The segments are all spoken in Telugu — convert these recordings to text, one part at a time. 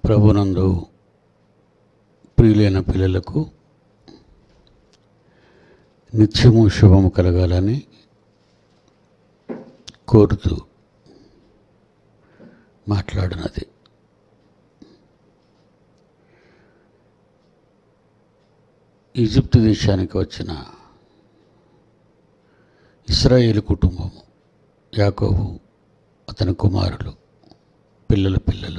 ప్రభునందు ప్రియులైన పిల్లలకు నిత్యము శుభము కలగాలని కోరుతూ మాట్లాడినది ఈజిప్ట్ దేశానికి వచ్చిన ఇస్రాయేల్ కుటుంబం యాకోబు అతని కుమారులు పిల్లల పిల్లలు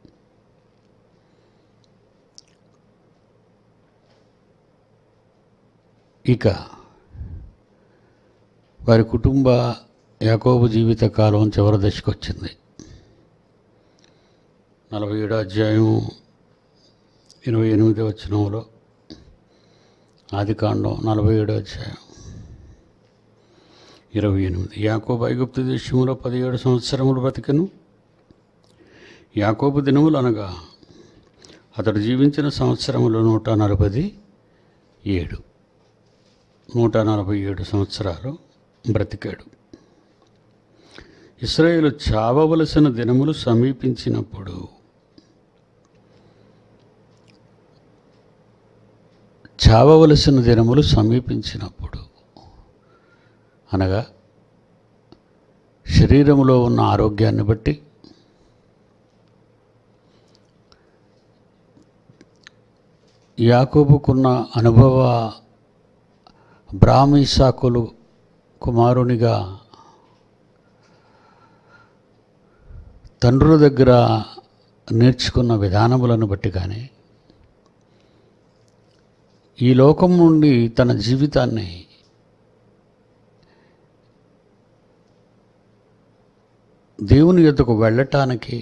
ఇక వారి కుటుంబ యాకోబు జీవిత కాలం చివరి దశకు వచ్చింది నలభై ఏడో అధ్యాయం ఇరవై ఎనిమిది వచ్చినంలో ఆది కాండం నలభై ఏడో అధ్యాయం ఇరవై ఎనిమిది యాకోబు ఐగుప్తు దేశంలో పదిహేడు సంవత్సరములు బ్రతికెను యాకోబు దినములు అనగా అతడు జీవించిన సంవత్సరములు నూట నలభై ఏడు నూట నలభై ఏడు సంవత్సరాలు బ్రతికాడు ఇస్రాయేలు చావవలసిన దినములు సమీపించినప్పుడు చావవలసిన దినములు సమీపించినప్పుడు అనగా శరీరములో ఉన్న ఆరోగ్యాన్ని బట్టి యాకోబుకున్న అనుభవ బ్రాహ్మీసాకులు కుమారునిగా తండ్రుల దగ్గర నేర్చుకున్న విధానములను బట్టి కానీ ఈ లోకం నుండి తన జీవితాన్ని దేవుని యొద్దకు వెళ్ళటానికి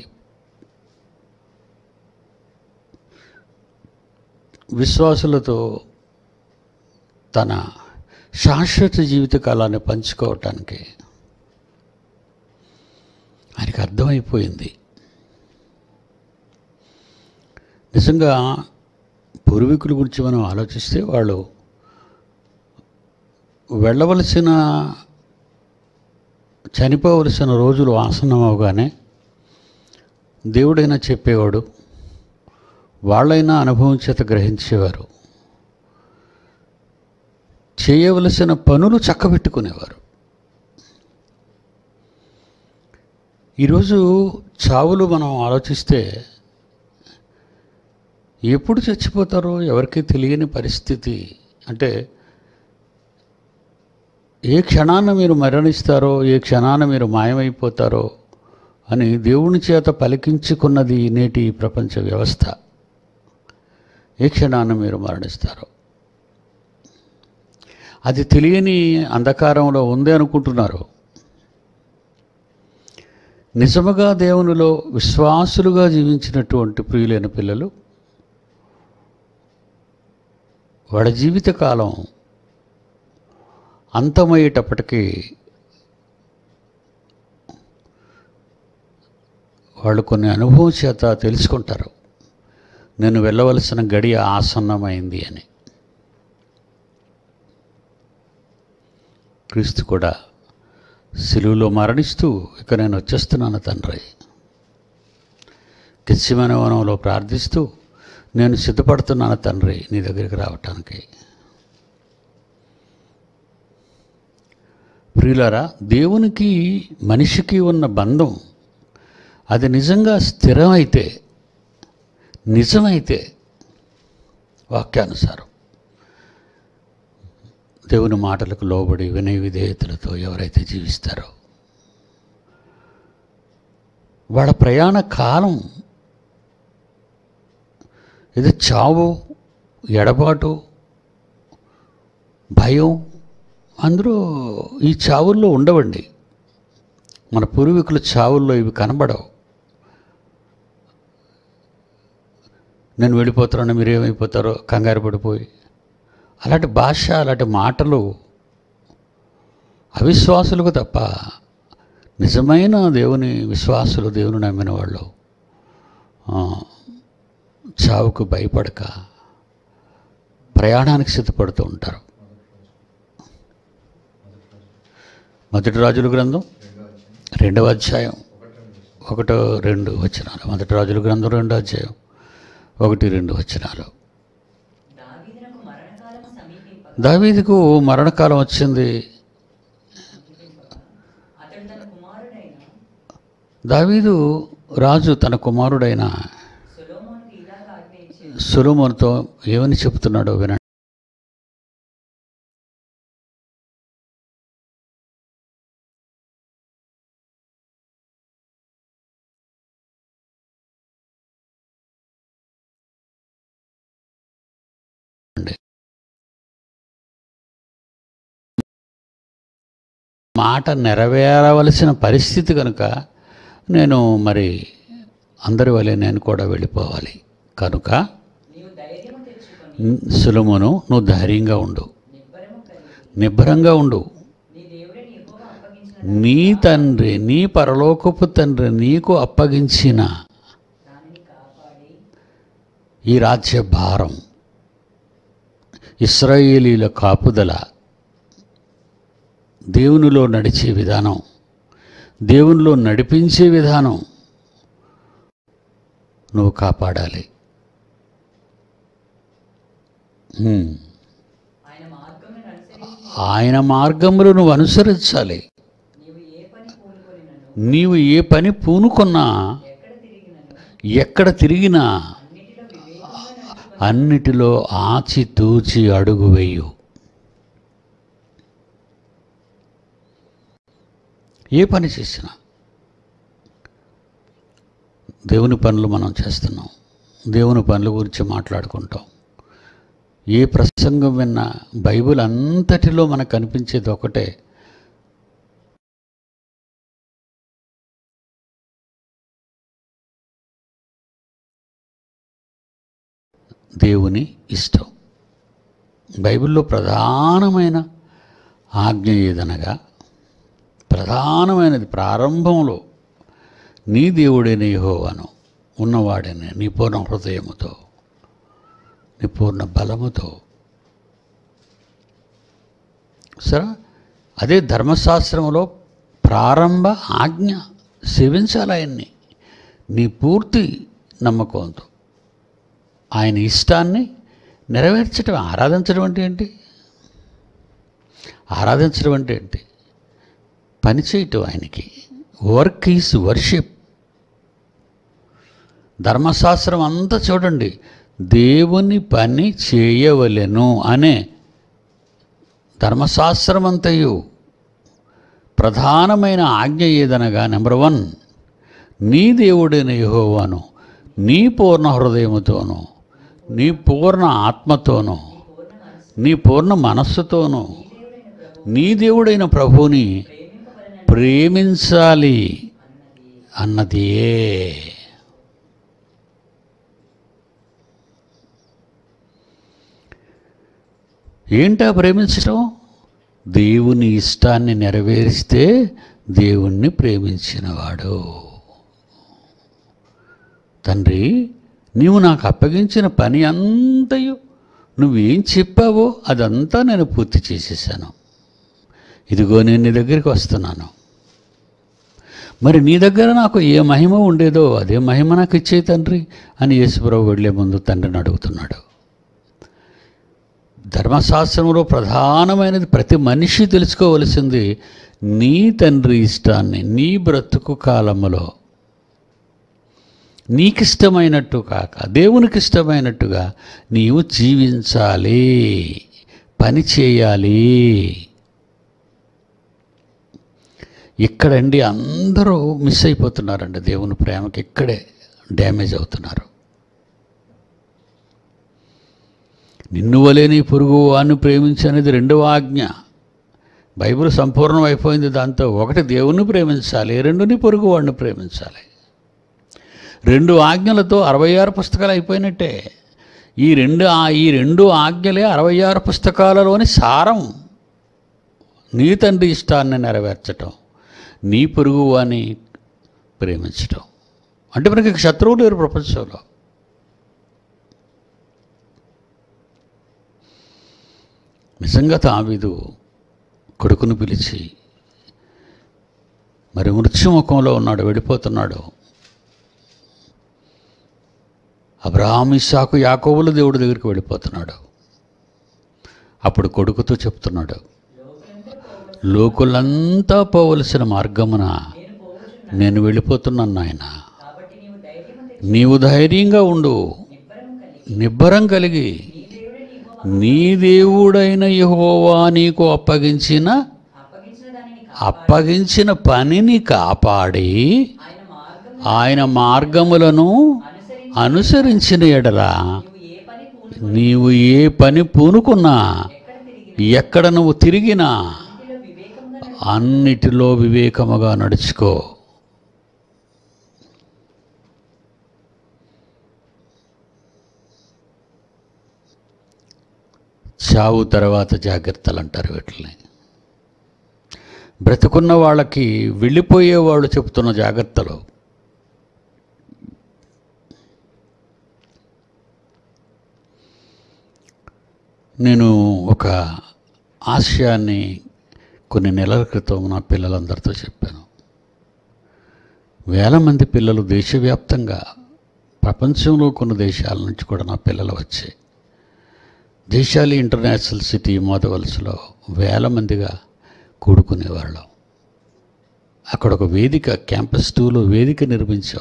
విశ్వాసులతో తన శాశ్వత జీవిత కాలాన్ని పంచుకోవటానికి ఆయనకు అర్థమైపోయింది నిజంగా పూర్వీకుల గురించి మనం ఆలోచిస్తే వాళ్ళు వెళ్ళవలసిన చనిపోవలసిన రోజులు ఆసన్నం అవగానే దేవుడైనా చెప్పేవాడు వాళ్ళైనా అనుభవం చేత గ్రహించేవారు చేయవలసిన పనులు చక్కబెట్టుకునేవారు ఈరోజు చావులు మనం ఆలోచిస్తే ఎప్పుడు చచ్చిపోతారో ఎవరికీ తెలియని పరిస్థితి అంటే ఏ క్షణాన మీరు మరణిస్తారో ఏ క్షణాన మీరు మాయమైపోతారో అని దేవుని చేత పలికించుకున్నది నేటి ప్రపంచ వ్యవస్థ ఏ క్షణాన మీరు మరణిస్తారో అది తెలియని అంధకారంలో ఉంది అనుకుంటున్నారు నిజముగా దేవునిలో విశ్వాసులుగా జీవించినటువంటి ప్రియులైన పిల్లలు వాళ్ళ జీవితకాలం అంతమయ్యేటప్పటికీ వాళ్ళు కొన్ని అనుభవం చేత తెలుసుకుంటారు నేను వెళ్ళవలసిన గడియ ఆసన్నమైంది అని క్రీస్తు కూడా సిలువలో మరణిస్తూ ఇక నేను వచ్చేస్తున్నాను తండ్రి కిచ్చిమైన వనంలో ప్రార్థిస్తూ నేను సిద్ధపడుతున్నాను తండ్రి నీ దగ్గరికి రావటానికి ప్రియులారా దేవునికి మనిషికి ఉన్న బంధం అది నిజంగా స్థిరమైతే నిజమైతే వాక్యానుసారం దేవుని మాటలకు లోబడి వినయ విధేయతలతో ఎవరైతే జీవిస్తారో వాళ్ళ ప్రయాణ కాలం ఇది చావు ఎడబాటు భయం అందరూ ఈ చావుల్లో ఉండవండి మన పూర్వీకుల చావుల్లో ఇవి కనబడవు నేను వెళ్ళిపోతానని మీరు ఏమైపోతారో కంగారు పడిపోయి అలాంటి భాష అలాంటి మాటలు అవిశ్వాసులకు తప్ప నిజమైన దేవుని విశ్వాసులు దేవుని నమ్మిన వాళ్ళు ఆ, చావుకు భయపడక ప్రయాణానికి సిద్ధపడుతూ ఉంటారు మొదటి రాజుల గ్రంథం రెండవ అధ్యాయం ఒకటో రెండు వచ్చినాలు మొదటి రాజుల గ్రంథం రెండో అధ్యాయం ఒకటి రెండు వచనాలు దావీదునకు మరణకాలము సమీపింపగా దావీదుకు మరణకాలం వచ్చింది అతడు తన కుమారుడైన దావీదు రాజు తన కుమారుడైన సొలొమోనుకు ఇలాగ ఆజ్ఞ ఇచ్చి సులోమోనుతో ఏమని చెప్తున్నాడో వినండి మాట నెరవేరవలసిన పరిస్థితి కనుక నేను మరి అందరి వలె నేను కూడా వెళ్ళిపోవాలి కనుక నీవు ధైర్యము తెచ్చుకొని సులమును నువ్వు ధైర్యంగా ఉండు నిబ్బరము కలిగి నిబ్బరంగా ఉండు నీ దేవుడిని ఎక్కువగా అప్పగించిన నీ తండ్రి నీ పరలోకపు తండ్రి నీకు అప్పగించిన దానిని కాపాడి ఈ రాజ్య భారం ఇస్రాయేలీల కాపుదల దేవునిలో నడిచే విధానం దేవునిలో నడిపించే విధానం నువ్వు కాపాడాలి హ్మ్. ఆయన మార్గమును అనుసరించి ఆయన మార్గములు నువ్వు అనుసరించాలి నీవు ఏ పని పూనుకొనినను నీవు ఏ పని పూనుకున్నా ఎక్కడ తిరిగినను ఎక్కడ తిరిగినా అన్నిటిలో వివేకంగా నడుచుకొని అన్నిటిలో ఆచితూచి అడుగు వేయు ఏ పని చేసినా దేవుని పనులు మనం చేస్తున్నాం దేవుని పనుల గురించి మాట్లాడుకుంటాం ఏ ప్రసంగం విన్నా బైబిల్ అంతటిలో మనకు కనిపించేది ఒకటే దేవుని ఇష్టం బైబిల్లో ప్రధానమైన ఆజ్ఞ ఏదనగా ప్రధానమైనది ప్రారంభంలో నీ దేవుడైన యెహోవాను ఉన్నవాడని నీ పూర్ణ హృదయముతో నీ పూర్ణ బలముతో సరే అదే ధర్మశాస్త్రంలో ప్రారంభ ఆజ్ఞ సేవించాలి ఆయన్ని నీ పూర్తి నమ్మకంతో ఆయన ఇష్టాన్ని నెరవేర్చడం ఆరాధించడం అంటే ఏంటి ఆరాధించడం అంటే ఏంటి పని చేయటం ఆయనకి వర్క్ ఈజ్ వర్షిప్ ధర్మశాస్త్రం అంతా చూడండి దేవుని పని చేయవలెను అనే ధర్మశాస్త్రం అంతయు ప్రధానమైన ఆజ్ఞ ఏదనగా నెంబర్ వన్ నీ దేవుడైన యెహోవాను నీ పూర్ణ హృదయముతోనూ నీ పూర్ణ ఆత్మతోనూ నీ పూర్ణ మనస్సుతోనూ నీ దేవుడైన ప్రభువుని ప్రేమించాలి అన్నదియే ఏంటా ప్రేమించడం దేవుని ఇష్టాన్ని నెరవేరిస్తే దేవుణ్ణి ప్రేమించినవాడు తండ్రి నీవు నాకు అప్పగించిన పని అంతయు నువ్వేం చెప్పావో అదంతా నేను పూర్తి చేసేసాను ఇదిగో నేను నీ దగ్గరికి వస్తున్నాను మరి నీ దగ్గర నాకు ఏ మహిమ ఉండేదో అదే మహిమ నాకు ఇచ్చే తండ్రి అని యేసుప్రభు వెళ్ళే ముందు తండ్రిని అడుగుతున్నాడు ధర్మశాస్త్రంలో ప్రధానమైనది ప్రతి మనిషి తెలుసుకోవలసింది నీ తండ్రి ఇష్టాన్ని నీ బ్రతుకు కాలములో నీకిష్టమైనట్టు కాక దేవునికి ఇష్టమైనట్టుగా నీవు జీవించాలి పని చేయాలి ఇక్కడండి అందరూ మిస్ అయిపోతున్నారండి దేవుని ప్రేమకి ఇక్కడే డ్యామేజ్ అవుతున్నారు నిన్ను వలే నీ పొరుగు వాడిని ప్రేమించనేది రెండవ ఆజ్ఞ బైబిల్ సంపూర్ణం అయిపోయింది దాంతో ఒకటి దేవుణ్ణి ప్రేమించాలి రెండుని పొరుగు వాడిని ప్రేమించాలి రెండు ఆజ్ఞలతో అరవై ఆరు పుస్తకాలు అయిపోయినట్టే ఈ రెండు ఆ- ఈ రెండు ఆజ్ఞలే అరవై ఆరు పుస్తకాలలోని సారం నీ తండ్రి ఇష్టాన్ని నెరవేర్చటం నీ పొరుగు వాని ప్రేమించటం అంటే మనకి ఇక శత్రువు లేరు ప్రపంచంలో నిజంగా తావీదు కొడుకును పిలిచి మరి మృత్యుముఖంలో ఉన్నాడు వెళ్ళిపోతున్నాడు అబ్రహాం ఇస్సాకు యాకోబుల దేవుడి దగ్గరికి వెళ్ళిపోతున్నాడు అప్పుడు కొడుకుతో చెప్తున్నాడు లోకులంతా పోవలసిన లోకులంతా పోవలసిన మార్గమున నేను పోవచున్నాను నేను వెళ్ళిపోతున్నాను నాయన కాబట్టి నీవు ధైర్యము తెచ్చి నీవు ధైర్యంగా ఉండు నిబ్బరం కలిగి నిబ్బరం కలిగి నీ దేవుడే నీవు నీ దేవుడైన యెహోవా నీకు అప్పగించిన అప్పగించిన దానిని అప్పగించిన పనిని కాపాడి ఆయన మార్గం ఆయన మార్గములను అనుసరించి అనుసరించిన ఎడల నువ్వు ఏ పని పూను నీవు ఏ పని పూనుకున్నా ఎక్కడ తిరిగి ఎక్కడ నువ్వు తిరిగినా ఇంటిలో వివేకంగా నడు. అన్నిటిలో వివేకముగా నడుచుకో చావు తర్వాత జాగ్రత్తలు అంటారు వీటిని బ్రతుకున్న వాళ్ళకి వెళ్ళిపోయే వాళ్ళు చెప్తున్న జాగ్రత్తలు నేను ఒక ఆశయాన్ని కొన్ని నెలల క్రితం నా పిల్లలందరితో చెప్పాను వేల మంది పిల్లలు దేశవ్యాప్తంగా ప్రపంచంలో కొన్ని దేశాల నుంచి కూడా నా పిల్లలు వచ్చాయి దేశాలి ఇంటర్నేషనల్ సిటీ మోదవలసలో వేల మందిగా కూడుకునేవాళ్ళం అక్కడ ఒక వేదిక క్యాంపస్ టూలో వేదిక నిర్మించాం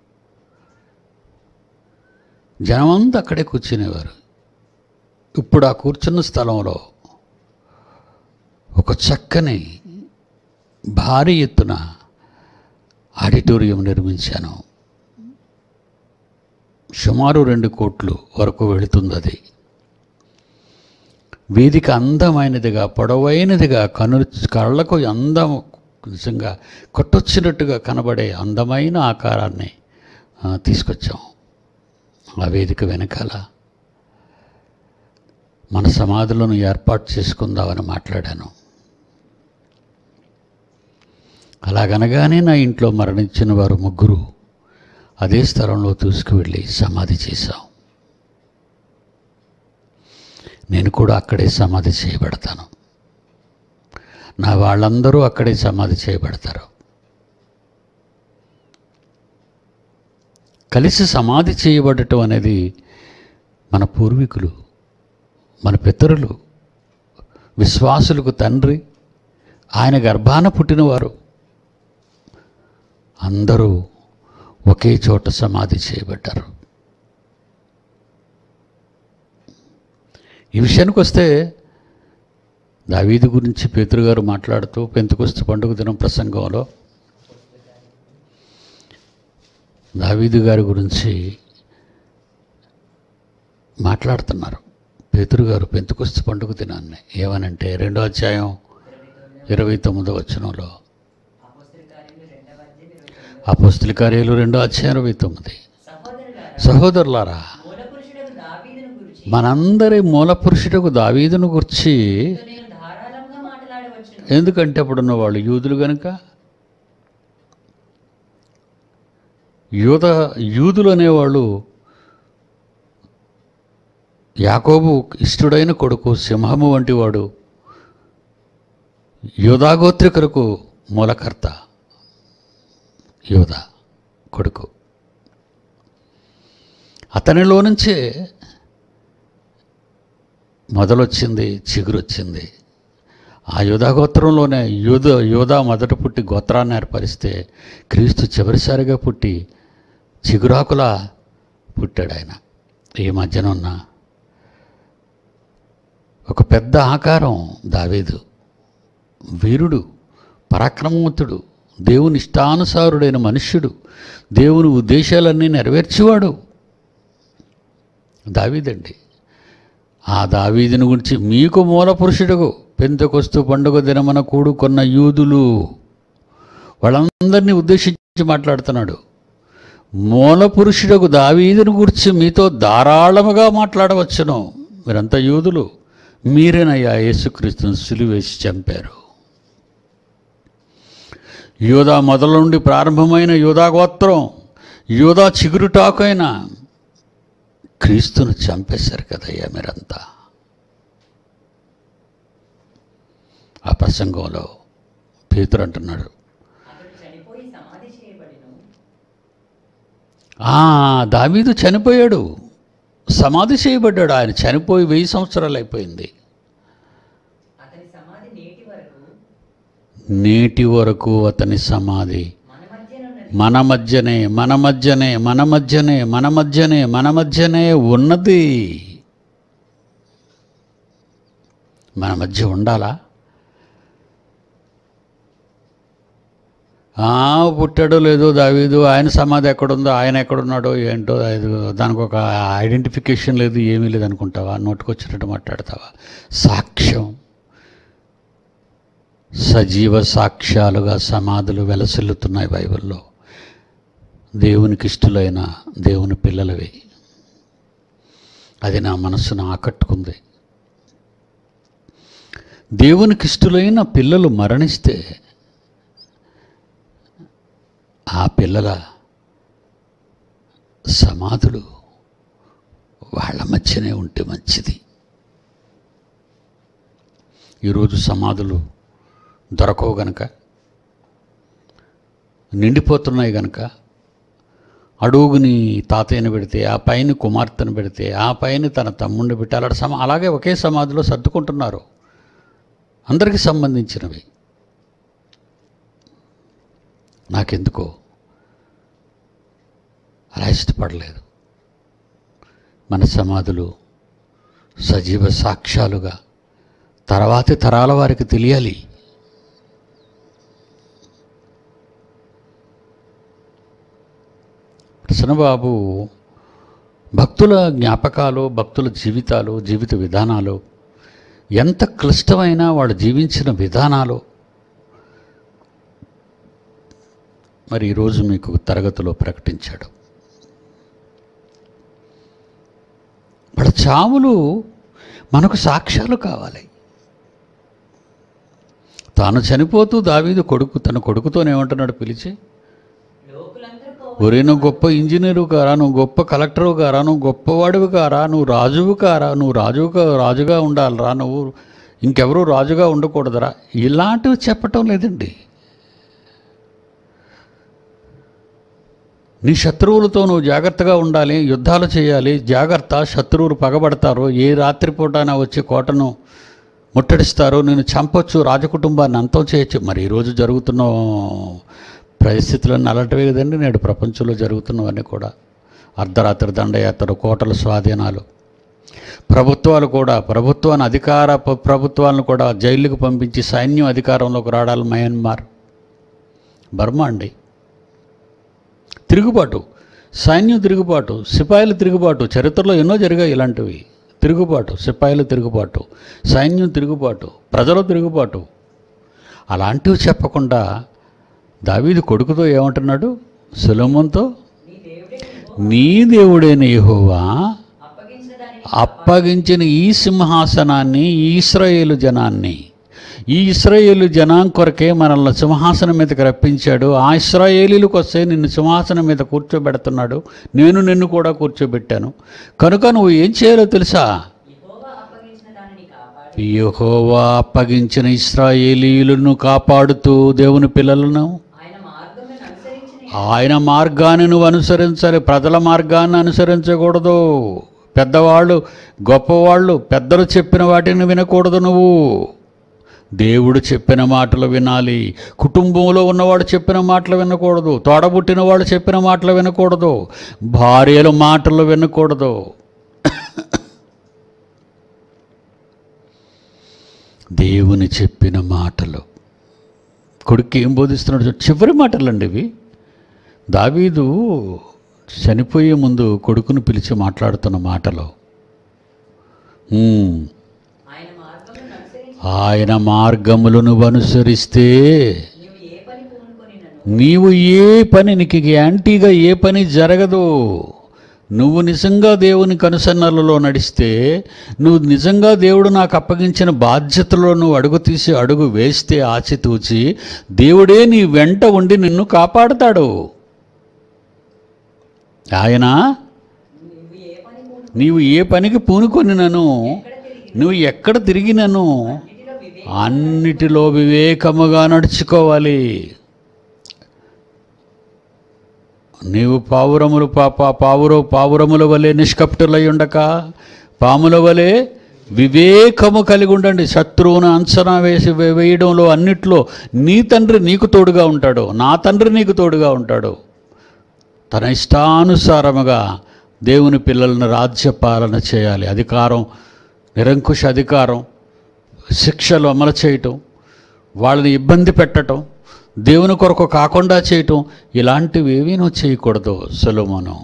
జనమంతా అక్కడే కూర్చునేవారు ఇప్పుడు ఆ కూర్చున్న స్థలంలో ఒక చక్కని భారీ ఎత్తున ఆడిటోరియం నిర్మించాను సుమారు రెండు కోట్లు వరకు వెళుతుంది అది వేదిక అందమైనదిగా పొడవైనదిగా కను కళ్ళకు అందం నిజంగా కొట్టొచ్చినట్టుగా కనబడే అందమైన ఆకారాన్ని ఆ, తీసుకొచ్చాం ఆ వేదిక వెనకాల మన సమాధులను ఏర్పాటు చేసుకుందామని మాట్లాడాను అలాగనగానే నా ఇంట్లో మరణించిన వారు ముగ్గురు అదే స్థలంలో తీసుకువెళ్ళి సమాధి చేశాం నేను కూడా అక్కడే సమాధి చేయబడతాను నా వాళ్ళందరూ అక్కడే సమాధి చేయబడతారు కలిసి సమాధి చేయబడటం అనేది మన పూర్వీకులు మన పితరులు విశ్వాసులకు తండ్రి ఆయన గర్భాన పుట్టినవారు అందరూ ఒకే చోట సమాధి చేయబడ్డారు ఈ విషయానికి వస్తే దావీదు గురించి పేతురు గారు మాట్లాడుతూ పెంతుకొస్తు పండుగ దినం ప్రసంగంలో దావీదు గారి గురించి మాట్లాడుతున్నారు పేతురు గారు పెంతుకొస్తు పండుగ దినాన్ని ఏమనంటే రెండో అధ్యాయం ఇరవై తొమ్మిదో వచనంలో అపోస్తల కార్యములు రెండవ అధ్యాయం ఇరవై తొమ్మిది అపోస్తుల కార్యాలు రెండో అధ్యాయం ఇరవై తొమ్మిది సహోదరులారా సహోదరులారా మూల పురుషుడకు దావీదును గురించి మనందరి మూల పురుషుడకు దావీదును గుర్చి నేను ధారాళంగా మాట్లాడవచ్చును ఎందుకంటే అప్పుడున్న వాళ్ళు యూదులు గనుక యూద యూదులు అనేవాళ్ళు యాకోబు ఇష్టుడైన కొడుకు సింహము వంటి వాడు యోధాగోత్రికులకు మూలకర్త యోధ కొడుకు అతనిలో నుంచే మొదలొచ్చింది చిగురొచ్చింది ఆ యోధా గోత్రంలోనే యోధ యోధా మొదట పుట్టి గోత్రాన్ని ఏర్పరిస్తే క్రీస్తు చివరిసారిగా పుట్టి చిగురాకులా పుట్టాడు ఆయన ఈ మధ్యన ఉన్న ఒక పెద్ద ఆకారం దావీదు వీరుడు పరాక్రమవంతుడు దేవుని ఇష్టానుసారుడైన మనుష్యుడు దేవుని ఉద్దేశాలన్నీ నెరవేర్చేవాడు దావీదండి ఆ దావీదుని గురించి మీకు మూల పురుషుడుకు పెంతకొస్తు పండుగ దినమన కూడుకున్న యూదులు వాళ్ళందరినీ ఉద్దేశించి మాట్లాడుతున్నాడు మూల పురుషుడకు దావీదుని గురించి మీతో ధారాళముగా మాట్లాడవచ్చును మీరంతా యూదులు మీరేనయ్యా యేసుక్రీస్తుని సిలువేసి చంపారు యోధా మొదల నుండి ప్రారంభమైన యోధా గోత్రం యోధా చిగురుటాకైన క్రీస్తును చంపేశారు కదయ్యా మీరంతా ఆ ప్రసంగంలో పేతురు అంటున్నాడు అతడు చనిపోయి సమాధి చేయబడిను ఆ దావీదు చనిపోయాడు సమాధి చేయబడ్డాడు ఆయన చనిపోయి వెయ్యి సంవత్సరాలు అయిపోయింది అతని సమాధి నేటి వరకు నేటి వరకు అతని సమాధి మన మధ్యనున్నది మన మధ్యనే మన మధ్యనే మన మధ్యనే మన మధ్యనే మన మధ్యనే ఉన్నది మన మధ్య ఉండాలా ఆ, పుట్టాడో లేదో దావీదు ఆయన సమాధి ఎక్కడుందో ఆయన ఎక్కడున్నాడో ఏంటో అది దానికి ఒక ఐడెంటిఫికేషన్ లేదు ఏమీ లేదు అనుకుంటావా నోటుకొచ్చినట్టు మాట్లాడతావా సాక్ష్యం సజీవ సాక్ష్యాలుగా సమాధులు వెలసిల్లుతున్నాయి బైబిల్లో దేవునికి ఇష్టలైన దేవుని పిల్లలవి అది నా మనస్సును ఆకట్టుకుంది దేవునికి ఇష్టలైన పిల్లలు మరణిస్తే ఆ పిల్లల సమాధులు వాళ్ళ మధ్యనే ఉంటే మంచిది ఈరోజు సమాధులు దొరకవు గనక నిండిపోతున్నాయి గనక అడుగుని తాతయ్యను పెడితే ఆ పైన కుమార్తెను పెడితే ఆ పైన తన తమ్ముడిని పెట్టి అలాంటి సమా అలాగే ఒకే సమాధిలో సర్దుకుంటున్నారు అందరికీ సంబంధించినవి నాకెందుకో అలా ఇష్టపడలేదు మన సమాధులు సజీవ సాక్ష్యాలుగా తర్వాతి తరాల వారికి తెలియాలి ప్రసన్నబాబు భక్తుల జ్ఞాపకాలు భక్తుల జీవితాలు జీవిత విధానాలు ఎంత క్లిష్టమైనా వాళ్ళు జీవించిన విధానాలు మరి ఈరోజు మీకు తరగతిలో ప్రకటించాడు వాళ్ళ చావులు మనకు సాక్ష్యాలు కావాలి తాను చనిపోతూ దావీదు కొడుకు తన కొడుకుతోనేమంటున్నాడు పిలిచి లోకులందరూ ఒరే నువ్వు గొప్ప ఇంజనీరు కారా నువ్వు గొప్ప కలెక్టరు కారా నువ్వు గొప్పవాడివి కారా నువ్వు రాజువు కారా నువ్వు రాజుగా రాజుగా ఉండాలిరా నువ్వు ఇంకెవరూ రాజుగా ఉండకూడదురా ఇలాంటివి చెప్పటం లేదండి నీ శత్రువులతో నువ్వు జాగ్రత్తగా ఉండాలి యుద్ధాలు చేయాలి జాగ్రత్త శత్రువులు పగబడతారు ఏ రాత్రిపూటైనా వచ్చి కోటను ముట్టడిస్తారు నేను చంపొచ్చు రాజకుటుంబాన్ని అంతం చేయొచ్చు మరి ఈరోజు జరుగుతున్న పరిస్థితులన్నీ అలాంటివే కదండి నేడు ప్రపంచంలో జరుగుతున్నవన్నీ కూడా అర్ధరాత్రి దండయాత్ర కోటల స్వాధీనాలు ప్రభుత్వాలు కూడా ప్రభుత్వాన్ని అధికార ప- ప్రభుత్వాలను కూడా జైలుకు పంపించి సైన్యం అధికారంలోకి రావడాలి మయన్మార్ బర్మా అండి తిరుగుబాటు సైన్యం తిరుగుబాటు సిపాయిల తిరుగుబాటు చరిత్రలో ఎన్నో జరిగాయి ఇలాంటివి తిరుగుబాటు సిపాయిల తిరుగుబాటు సైన్యం తిరుగుబాటు ప్రజల తిరుగుబాటు అలాంటివి చెప్పకుండా దావీదు కొడుకుతో ఏమంటున్నాడు సులభంతో నీ దేవుడే నీ దేవుడైన యెహోవా అప్పగించిన దానిని అప్పగించిన ఈ సింహాసనాన్ని ఈ ఇస్రాయేలు జనాన్ని ఈ ఇస్రాయేలు జనాం కొరకే మనల్ని సింహాసనం మీదకి రప్పించాడు ఆ ఇస్రాయేలీలకు వస్తే నిన్ను సింహాసనం మీద కూర్చోబెడుతున్నాడు నేను నిన్ను కూడా కూర్చోబెట్టాను కనుక నువ్వు ఏం చేయాలో తెలుసా యెహోవా అప్పగించిన దానిని కాపాడి యెహోవా అప్పగించిన ఇస్రాయేలీలను కాపాడుతూ దేవుని పిల్లలను ఆయన మార్గములను అనుసరించిన ఆయన మార్గాన్ని నువ్వు అనుసరించాలి ప్రజల మార్గాన్ని అనుసరించకూడదు పెద్దవాళ్ళు గొప్పవాళ్ళు పెద్దలు చెప్పిన వాటిని వినకూడదు నువ్వు దేవుడు చెప్పిన మాటలు వినాలి కుటుంబంలో ఉన్నవాడు చెప్పిన మాటలు వినకూడదు తోడబుట్టిన వాడు చెప్పిన మాటలు వినకూడదు భార్యల మాటలు వినకూడదు దేవుని చెప్పిన మాటలు కొడుకు ఏం బోధిస్తున్నాడు చూడు. చివరి మాటలండి ఇవి దావీదు చనిపోయే ముందు కొడుకును పిలిచి మాట్లాడుతున్న మాటలు "ఉమ్, ఆయన మార్గములను అనుసరించి ఆయన మార్గములను అనుసరిస్తే నీవు ఏ పని పూనుకొని నన్ను నీవు ఏ పని నీకు యాంటీగా ఏ పని జరగదు నువ్వు నిజంగా దేవుని కనుసన్నలలో నడిస్తే నువ్వు నిజంగా దేవుడు నాకు అప్పగించిన బాధ్యతలో నువ్వు అడుగు తీసి అడుగు వేస్తే ఆచితూచి దేవుడే నీ వెంట ఉండి నిన్ను కాపాడుతాడు ఆయన నువ్వు ఏ పని పూను నీవు ఏ పనికి పూనుకొని నన్ను ఎక్కడ తిరిగి నువ్వు ఎక్కడ తిరిగినను ఇంటిలో వివే అన్నిటిలో వివేకముగా నడుచుకోవాలి నీవు పావురములు పాప పావురో పావురముల వలె నిష్కప్టులై ఉండక పాముల వలె వివేకము కలిగి ఉండండి శత్రువును అంచనా వేసి వే- వేయడంలో అన్నిట్లో నీ తండ్రి నీకు తోడుగా ఉంటాడు నా తండ్రి నీకు తోడుగా ఉంటాడు తన ఇష్టానుసారముగా దేవుని పిల్లలను రాజ్యపాలన చేయాలి అధికారం నిరంకుశ అధికారం శిక్షలు అమలు చేయటం వాళ్ళని ఇబ్బంది పెట్టటం దేవుని కొరకు కాకుండా చేయటం ఇలాంటివి ఏవీ నువ్వు చేయకూడదు సొలొమోను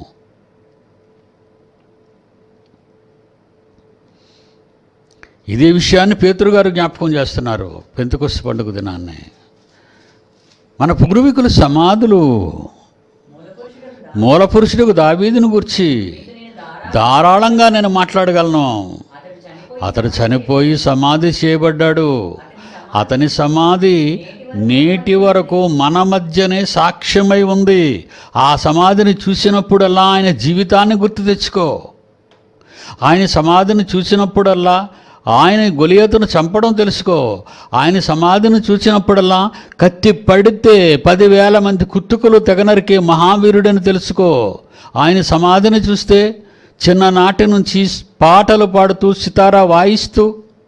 ఇదే విషయాన్ని పేతురు గారు జ్ఞాపకం చేస్తున్నారు పెంతుకొస్త పండుగ దినాన్ని మన పూర్వీకుల సమాధులు మూలపురుషులకు మూల పురుషుడికి దావీదును గుర్చి నేను దారా ధారాళంగా నేను మాట్లాడగలను అతడు చనిపోయి అతడు చనిపోయి సమాధి చేయబడ్డాడు అతని సమాధి నేటి వరకు మన మధ్యనే సాక్ష్యమై ఉంది ఆ సమాధిని చూసినప్పుడల్లా ఆయన జీవితాన్ని గుర్తు తెచ్చుకో ఆయన సమాధిని చూసినప్పుడల్లా ఆయన గొలియతను చంపడం తెలుసుకో ఆయన సమాధిని చూసినప్పుడల్లా కత్తి పడితే పదివేల మంది కుట్టుకులు తెగనరికే మహావీరుడని తెలుసుకో ఆయన సమాధిని చూస్తే చిన్ననాటి నుంచి పాటలు పాడుతూ సితారా వాయిస్తూ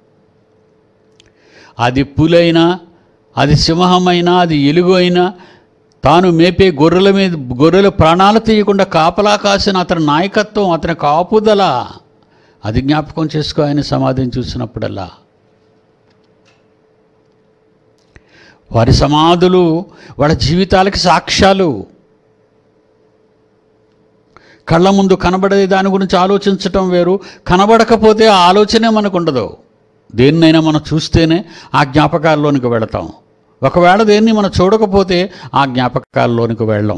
అది పులైనా అది సింహమైనా అది ఎలుగు అయినా తాను మేపే గొర్రెల మీద గొర్రెల ప్రాణాలు తీయకుండా కాపలా కాసిన అతని నాయకత్వం అతని కాపుదల అది జ్ఞాపకం చేసుకో ఆయన సమాధిని చూసినప్పుడల్లా వారి సమాధులు వాళ్ళ జీవితాలకి సాక్ష్యాలు కళ్ళ ముందు కనబడే దాని గురించి ఆలోచించటం వేరు కనబడకపోతే ఆ ఆలోచనే మనకు ఉండదు దేన్నైనా మనం చూస్తేనే ఆ జ్ఞాపకాల్లోనికి వెళతాం ఒకవేళ దేన్ని మనం చూడకపోతే ఆ జ్ఞాపకాల్లోనికి వెళ్ళం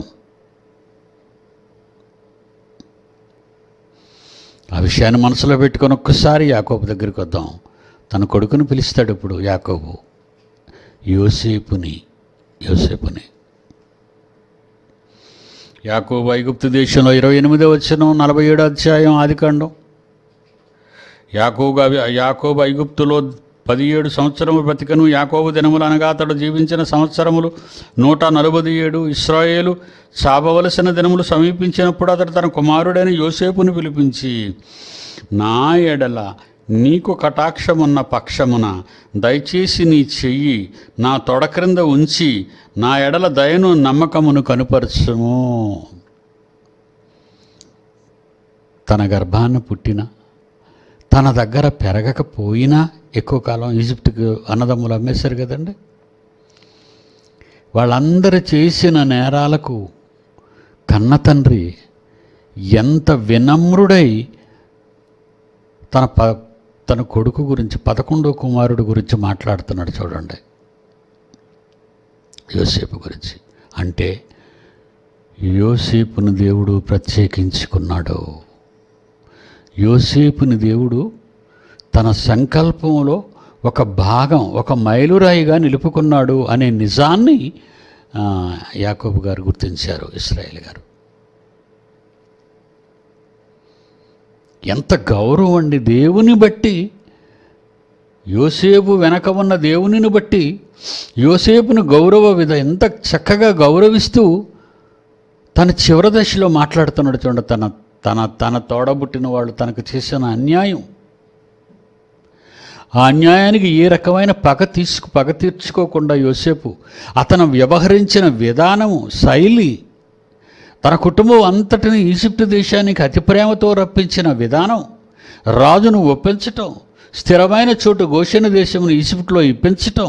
ఆ విషయాన్ని మనసులో పెట్టుకొని ఒక్కసారి యాకోబు దగ్గరికి వద్దాం తన కొడుకుని పిలుస్తాడు ఇప్పుడు యాకోబు యోసేపుని యోసేపుని యాకోబు ఐగుప్తు దేశంలో ఇరవై ఎనిమిదో వచ్చిన నలభై ఏడో అధ్యాయం ఆదికాండం యాకోబు అవి- యాకోబు ఐగుప్తులో పదిహేడు సంవత్సరములు బ్రతికను యాకోబు దినములు అనగా అతడు జీవించిన సంవత్సరములు నూట నలభై ఏడు ఇస్రాయేలు చాపవలసిన దినములు సమీపించినప్పుడు అతడు తన కుమారుడైన యోసేపును పిలిపించి నా ఎడల నీకు కటాక్షమున్న పక్షమున దయచేసి నీ చెయ్యి నా తొడ క్రింద ఉంచి నా ఎడల దయను నమ్మకమును కనుపరచుము తన గర్భాన పుట్టిన తన దగ్గర పెరగకపోయినా ఎక్కువ కాలం ఈజిప్ట్కి అన్నదమ్ములు అమ్మేశారు కదండి వాళ్ళందరూ చేసిన నేరాలకు కన్న తండ్రి ఎంత వినమ్రుడై తన ప తన కొడుకు గురించి పదకొండో కుమారుడు గురించి మాట్లాడుతున్నాడు చూడండి యోసేపు గురించి అంటే యోసేపును దేవుడు ప్రత్యేకించుకున్నాడు యోసేపుని దేవుడు తన సంకల్పంలో ఒక భాగం ఒక మైలురాయిగా నిలుపుకున్నాడు అనే నిజాన్ని ఆ, యాకోబు గారు గుర్తించారు ఇస్రాయేల్ గారు ఎంత గౌరవం అండి దేవుని బట్టి యోసేపు వెనక ఉన్న దేవునిని బట్టి యోసేపును గౌరవ విధ ఎంత చక్కగా గౌరవిస్తూ తన చివరి దశలో మాట్లాడుతున్నాడు చూడండి తన తన తన తోడబుట్టిన వాళ్ళు తనకు చేసిన అన్యాయం ఆ అన్యాయానికి ఏ రకమైన పగ తీసుకు పగ తీర్చుకోకుండా యోసేపు అతను వ్యవహరించిన విధానము శైలి తన కుటుంబం అంతటిని ఈజిప్టు దేశానికి అతి ప్రేమతో రప్పించిన విధానం రాజును ఒప్పించటం స్థిరమైన చోటు గోషణ దేశమును ఈజిప్టులో ఇప్పించటం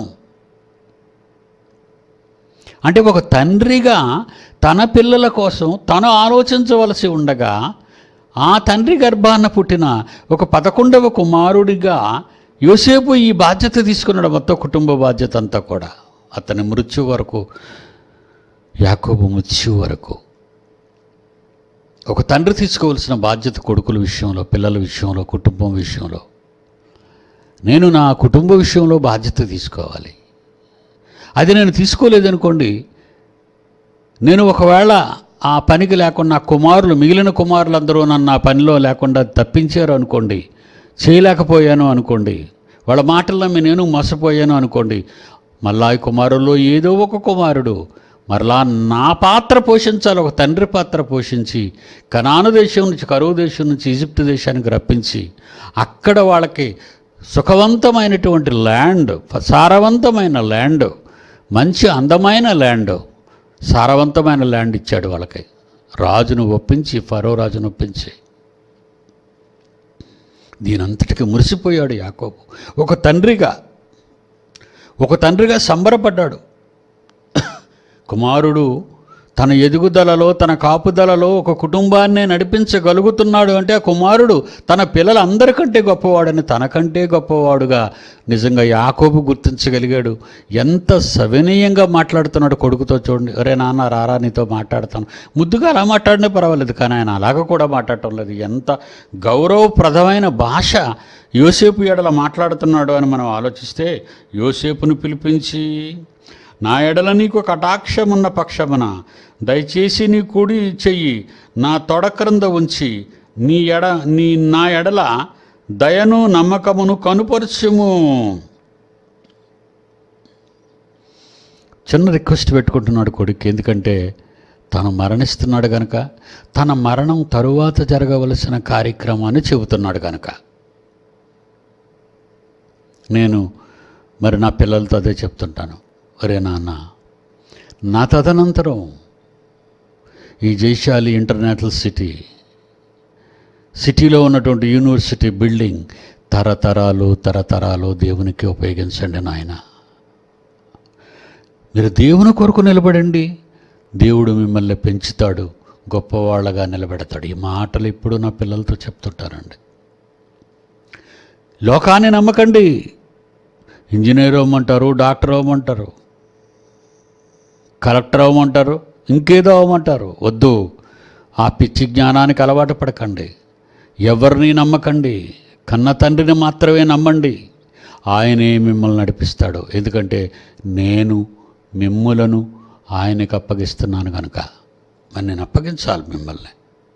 అంటే ఒక తండ్రిగా తన పిల్లల కోసం తను ఆలోచించవలసి ఉండగా ఆ తండ్రి గర్భాన పుట్టిన ఒక పదకొండవ కుమారుడిగా యోసేపు ఈ బాధ్యత తీసుకున్నాడు మొత్తం కుటుంబ బాధ్యత అంతా కూడా అతని మృత్యు వరకు యాకోబు మృత్యు వరకు ఒక తండ్రి తీసుకోవాల్సిన బాధ్యత కొడుకుల విషయంలో పిల్లల విషయంలో కుటుంబం విషయంలో నేను నా కుటుంబ విషయంలో బాధ్యత తీసుకోవాలి అది నేను తీసుకోలేదనుకోండి నేను ఒకవేళ ఆ పనికి లేకుండా నా కుమారులు మిగిలిన కుమారులందరూ నన్ను ఆ పనిలో లేకుండా తప్పించారు అనుకోండి చేయలేకపోయాను అనుకోండి వాళ్ళ మాటల్లో నేను మోసపోయాను అనుకోండి మళ్ళా ఈ కుమారుల్లో ఏదో ఒక కుమారుడు మరలా నా పాత్ర పోషించాలి ఒక తండ్రి పాత్ర పోషించి కనాను దేశం నుంచి కరువు దేశం నుంచి ఈజిప్ట్ దేశానికి రప్పించి అక్కడ వాళ్ళకి సుఖవంతమైనటువంటి ల్యాండ్ సారవంతమైన ల్యాండ్ మంచి అందమైన ల్యాండ్ సారవంతమైన ల్యాండ్ ఇచ్చాడు వాళ్ళకి రాజును ఒప్పించి ఫరో రాజును ఒప్పించి దీనంతటికి మురిసిపోయాడు యాకోబు ఒక తండ్రిగా ఒక తండ్రిగా సంబరపడ్డాడు కుమారుడు తన ఎదుగుదలలో తన కాపుదలలో ఒక కుటుంబాన్నే నడిపించగలుగుతున్నాడు అంటే ఆ కుమారుడు తన పిల్లలందరికంటే గొప్పవాడని తనకంటే గొప్పవాడుగా నిజంగా యాకోబు గుర్తించగలిగాడు ఎంత సవినీయంగా మాట్లాడుతున్నాడు కొడుకుతో చూడండి అరే నాన్న రారా నీతో మాట్లాడతాను ముద్దుగా అలా మాట్లాడినా పర్వాలేదు కానీ ఆయన అలాగ కూడా మాట్లాడటం లేదు ఎంత గౌరవప్రదమైన భాష యోసేపు ఎడల మాట్లాడుతున్నాడు అని మనం ఆలోచిస్తే యోసేపును పిలిపించి నా ఎడల నీకు కటాక్షమున్న పక్షమున దయచేసి నీ కుడి చెయ్యి నా తొడ క్రింద ఉంచి నీ ఎడ నీ నా ఎడల దయను నమ్మకమును కనుపరచుము చిన్న రిక్వెస్ట్ పెట్టుకుంటున్నాడు కొడుకు ఎందుకంటే తను మరణిస్తున్నాడు కనుక తన మరణం తరువాత జరగవలసిన కార్యక్రమాన్ని చెబుతున్నాడు కనుక నేను మరి నా పిల్లలతో అదే చెప్తుంటాను ఒరే నాన్న నా తదనంతరం ఈ జైశాలి ఇంటర్నేషనల్ సిటీ సిటీలో ఉన్నటువంటి యూనివర్సిటీ బిల్డింగ్ తరతరాలు తరతరాలు దేవునికి ఉపయోగించండి నాయన మీరు దేవుని కొరకు నిలబడండి దేవుడు మిమ్మల్ని పెంచుతాడు గొప్పవాళ్ళగా నిలబెడతాడు ఈ మాటలు ఇప్పుడు నా పిల్లలతో చెప్తుంటానండి లోకాన్ని నమ్మకండి ఇంజనీర్ అవ్వమంటారు డాక్టర్ అవ్వమంటారు కలెక్టర్ అవ్వమంటారు ఇంకేదో అవ్వమంటారు వద్దు ఆ పిచ్చి జ్ఞానానికి అలవాటు పడకండి ఎవరిని నమ్మకండి కన్న తండ్రిని మాత్రమే నమ్మండి ఆయనే మిమ్మల్ని నడిపిస్తాడు ఎందుకంటే నేను మిమ్ములను ఆయనకు అప్పగిస్తున్నాను కనుక మరి నేను అప్పగించాలి మిమ్మల్ని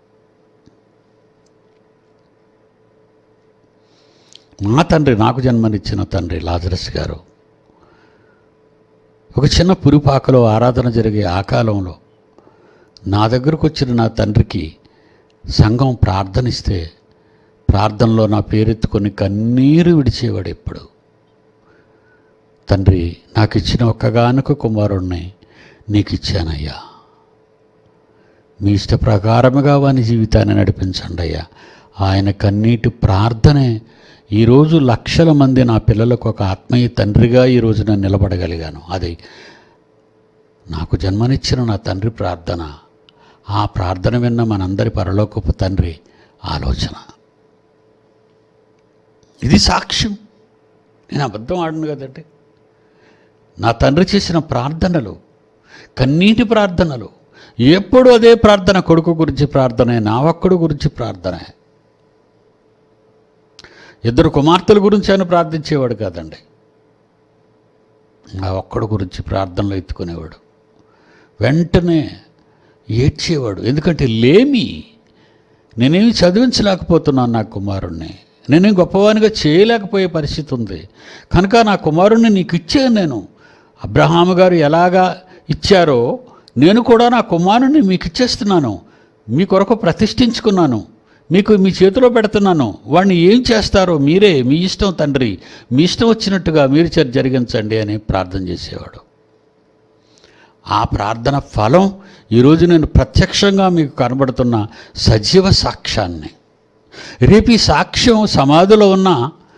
మా తండ్రి నాకు జన్మనిచ్చిన తండ్రి లాజరస్ గారు ఒక చిన్న పురిపాకలో ఆరాధన జరిగే ఆ కాలంలో నా దగ్గరకు వచ్చిన నా తండ్రికి సంఘం ప్రార్థనిస్తే ప్రార్థనలో నా పేరెత్తుకొని కన్నీరు విడిచేవాడు ఎప్పుడు తండ్రి నాకు ఇచ్చిన ఒక్కగానొక కుమారుణ్ణి నీకు ఇచ్చానయ్యా మీ ఇష్ట ప్రకారముగా వాని జీవితాన్ని నడిపించండి అయ్యా ఆయన కన్నీటి ప్రార్థనే ఈరోజు లక్షల మంది నా పిల్లలకు ఒక ఆత్మీయ తండ్రిగా ఈరోజు నేను నిలబడగలిగాను అది నాకు జన్మనిచ్చిన నా తండ్రి ప్రార్థన ఆ ప్రార్థన విన్న మనందరి పరలోకపు తండ్రి ఆలోచన ఇది సాక్ష్యం నేను అబద్ధం ఆడను కదండి నా తండ్రి చేసిన ప్రార్థనలు కన్నీటి ప్రార్థనలు ఎప్పుడు అదే ప్రార్థన కొడుకు గురించి ప్రార్థనే నా ఒక్కడు గురించి ప్రార్థనే ఇద్దరు కుమార్తెల గురించి ఆయన ప్రార్థించేవాడు కాదండి ఆ ఒక్కడు గురించి ప్రార్థనలో ఎత్తుకునేవాడు వెంటనే ఏడ్చేవాడు ఎందుకంటే లేమి నేనేమి చదివించలేకపోతున్నాను నా కుమారుణ్ణి నేనేం గొప్పవానిగా చేయలేకపోయే పరిస్థితి ఉంది కనుక నా కుమారుణ్ణి నీకు ఇచ్చాను నేను అబ్రహాము గారు ఎలాగా ఇచ్చారో నేను కూడా నా కుమారుణ్ణి మీకు ఇచ్చేస్తున్నాను మీ కొరకు ప్రతిష్ఠించుకున్నాను మీకు మీ చేతిలో పెడుతున్నాను వాడిని ఏం చేస్తారో మీరే మీ ఇష్టం తండ్రి మీ ఇష్టం వచ్చినట్టుగా మీరు చే- జరిగించండి అని ప్రార్థన చేసేవాడు ఆ ప్రార్థన ఫలం ఈరోజు నేను ప్రత్యక్షంగా మీకు కనబడుతున్న సజీవ సాక్ష్యాన్ని రేపు ఈ సాక్ష్యం సమాధిలో ఉన్న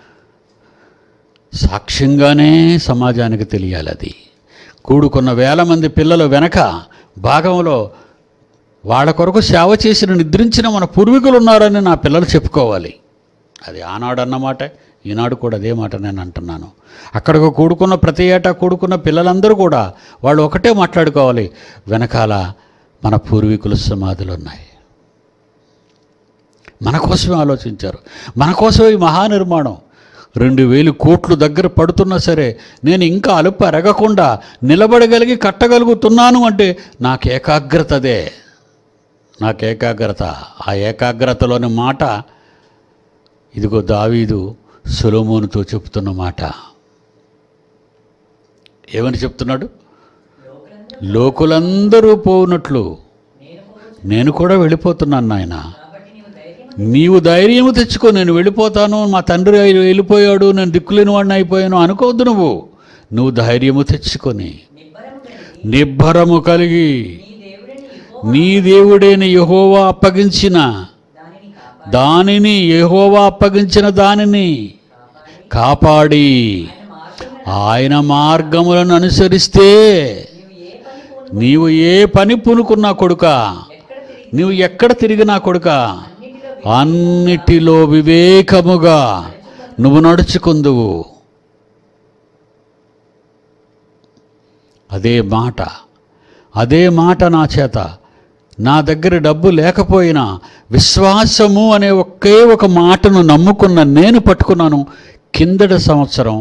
సాక్ష్యంగానే సమాజానికి తెలియాలి అది కూడుకున్న వేల మంది పిల్లల వెనక భాగంలో వాళ్ళ కొరకు సేవ చేసిన నిద్రించిన మన పూర్వీకులు ఉన్నారని నా పిల్లలు చెప్పుకోవాలి అది ఆనాడు అన్నమాట ఈనాడు కూడా అదే మాట నేను అంటున్నాను అక్కడికి కూడుకున్న ప్రతి ఏటా కూడుకున్న పిల్లలందరూ కూడా వాళ్ళు ఒకటే మాట్లాడుకోవాలి వెనకాల మన పూర్వీకుల సమాధులు ఉన్నాయి మన కోసమే ఆలోచించారు మన కోసమే ఈ మహానిర్మాణం రెండు వేలు కోట్లు దగ్గర పడుతున్నా సరే నేను ఇంకా అలుపు ఎరగకుండా నిలబడగలిగి కట్టగలుగుతున్నాను అంటే నాకు ఏకాగ్రత అదే నాకు ఏకాగ్రత ఆ ఏకాగ్రతలోని మాట ఇదిగో దావీదు సులోమోనుతో చెప్తున్న మాట ఏమని చెప్తున్నాడు లోకులందరూ పోనట్లు నేను పోవచ్చు నేను కూడా వెళ్ళిపోతున్నాను నాయన కాబట్టి నీవు ధైర్యం నీవు ధైర్యము తెచ్చుకో నేను వెళ్ళిపోతాను మా తండ్రి అయి- వెళ్ళిపోయాడు నేను దిక్కులేని వాడిని అయిపోయాను అనుకోవద్దు నువ్వు నువ్వు ధైర్యము తెచ్చుకొని నిబ్బరము కలిగి నిబ్బరము కలిగి నీ దేవుడిని యెహోవా నీ దేవుడైన యెహోవా అప్పగించిన దానిని కాపాడి దానిని యెహోవా అప్పగించిన దానిని కాపాడి కాపాడి ఆయన మార్గములను ఆయన మార్గములను అనుసరిస్తే నీవు ఏ పని పోను నీవు ఏ పని పూనుకున్నా కొడుక ఎక్కడ తిరిగి నువ్వు ఎక్కడ తిరిగినా కొడుక అన్నిటిలో అన్నిటిలో వివేకముగా నువ్వు నడుచుకుందువు అదే మాట అదే మాట నా చేత నా దగ్గర డబ్బు లేకపోయినా విశ్వాసము అనే ఒకే ఒక మాటను నమ్ముకున్న నేను పట్టుకున్నాను కిందటి సంవత్సరం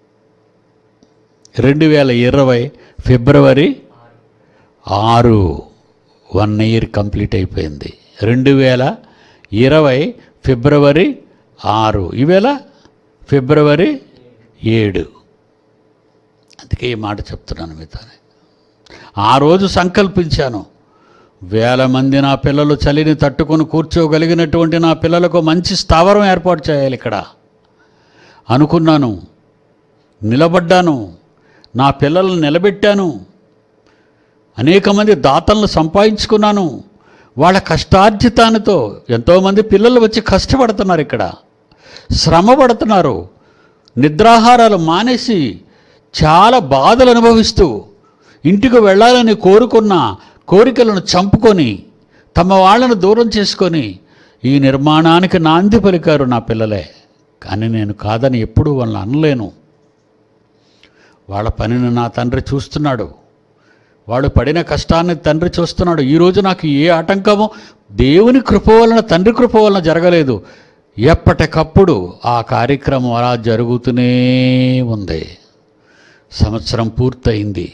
రెండు వేల ఇరవై ఫిబ్రవరి ఆరు వన్ ఇయర్ కంప్లీట్ అయిపోయింది రెండు వేల ఇరవై ఫిబ్రవరి ఆరు ఈవేళ ఫిబ్రవరి ఏడు అందుకే ఈ మాట చెప్తున్నాను మీతోనే ఆ రోజు సంకల్పించాను వేల మంది నా పిల్లలు చలిని తట్టుకొని కూర్చోగలిగినటువంటి నా పిల్లలకు మంచి స్థావరం ఏర్పాటు చేయాలి ఇక్కడ అనుకున్నాను నిలబడ్డాను నా పిల్లలను నిలబెట్టాను అనేక మంది దాతలను సంపాదించుకున్నాను వాళ్ళ కష్టార్జితానితో ఎంతోమంది పిల్లలు వచ్చి కష్టపడుతున్నారు ఇక్కడ శ్రమ పడుతున్నారు నిద్రాహారాలు మానేసి చాలా బాధలు అనుభవిస్తూ ఇంటికి వెళ్ళాలని కోరుకున్న కోరికలను చంపుకొని తమ వాళ్ళను దూరం చేసుకొని ఈ నిర్మాణానికి నాంది పలికారు నా పిల్లలే కానీ నేను కాదని ఎప్పుడూ వాళ్ళని అనలేను వాళ్ళ పనిని నా తండ్రి చూస్తున్నాడు వాడు పడిన కష్టాన్ని తండ్రి చూస్తున్నాడు ఈరోజు నాకు ఏ ఆటంకమో దేవుని కృప వలన తండ్రి కృప వలన జరగలేదు ఎప్పటికప్పుడు ఆ కార్యక్రమం అలా జరుగుతూనే ఉంది సంవత్సరం పూర్తయింది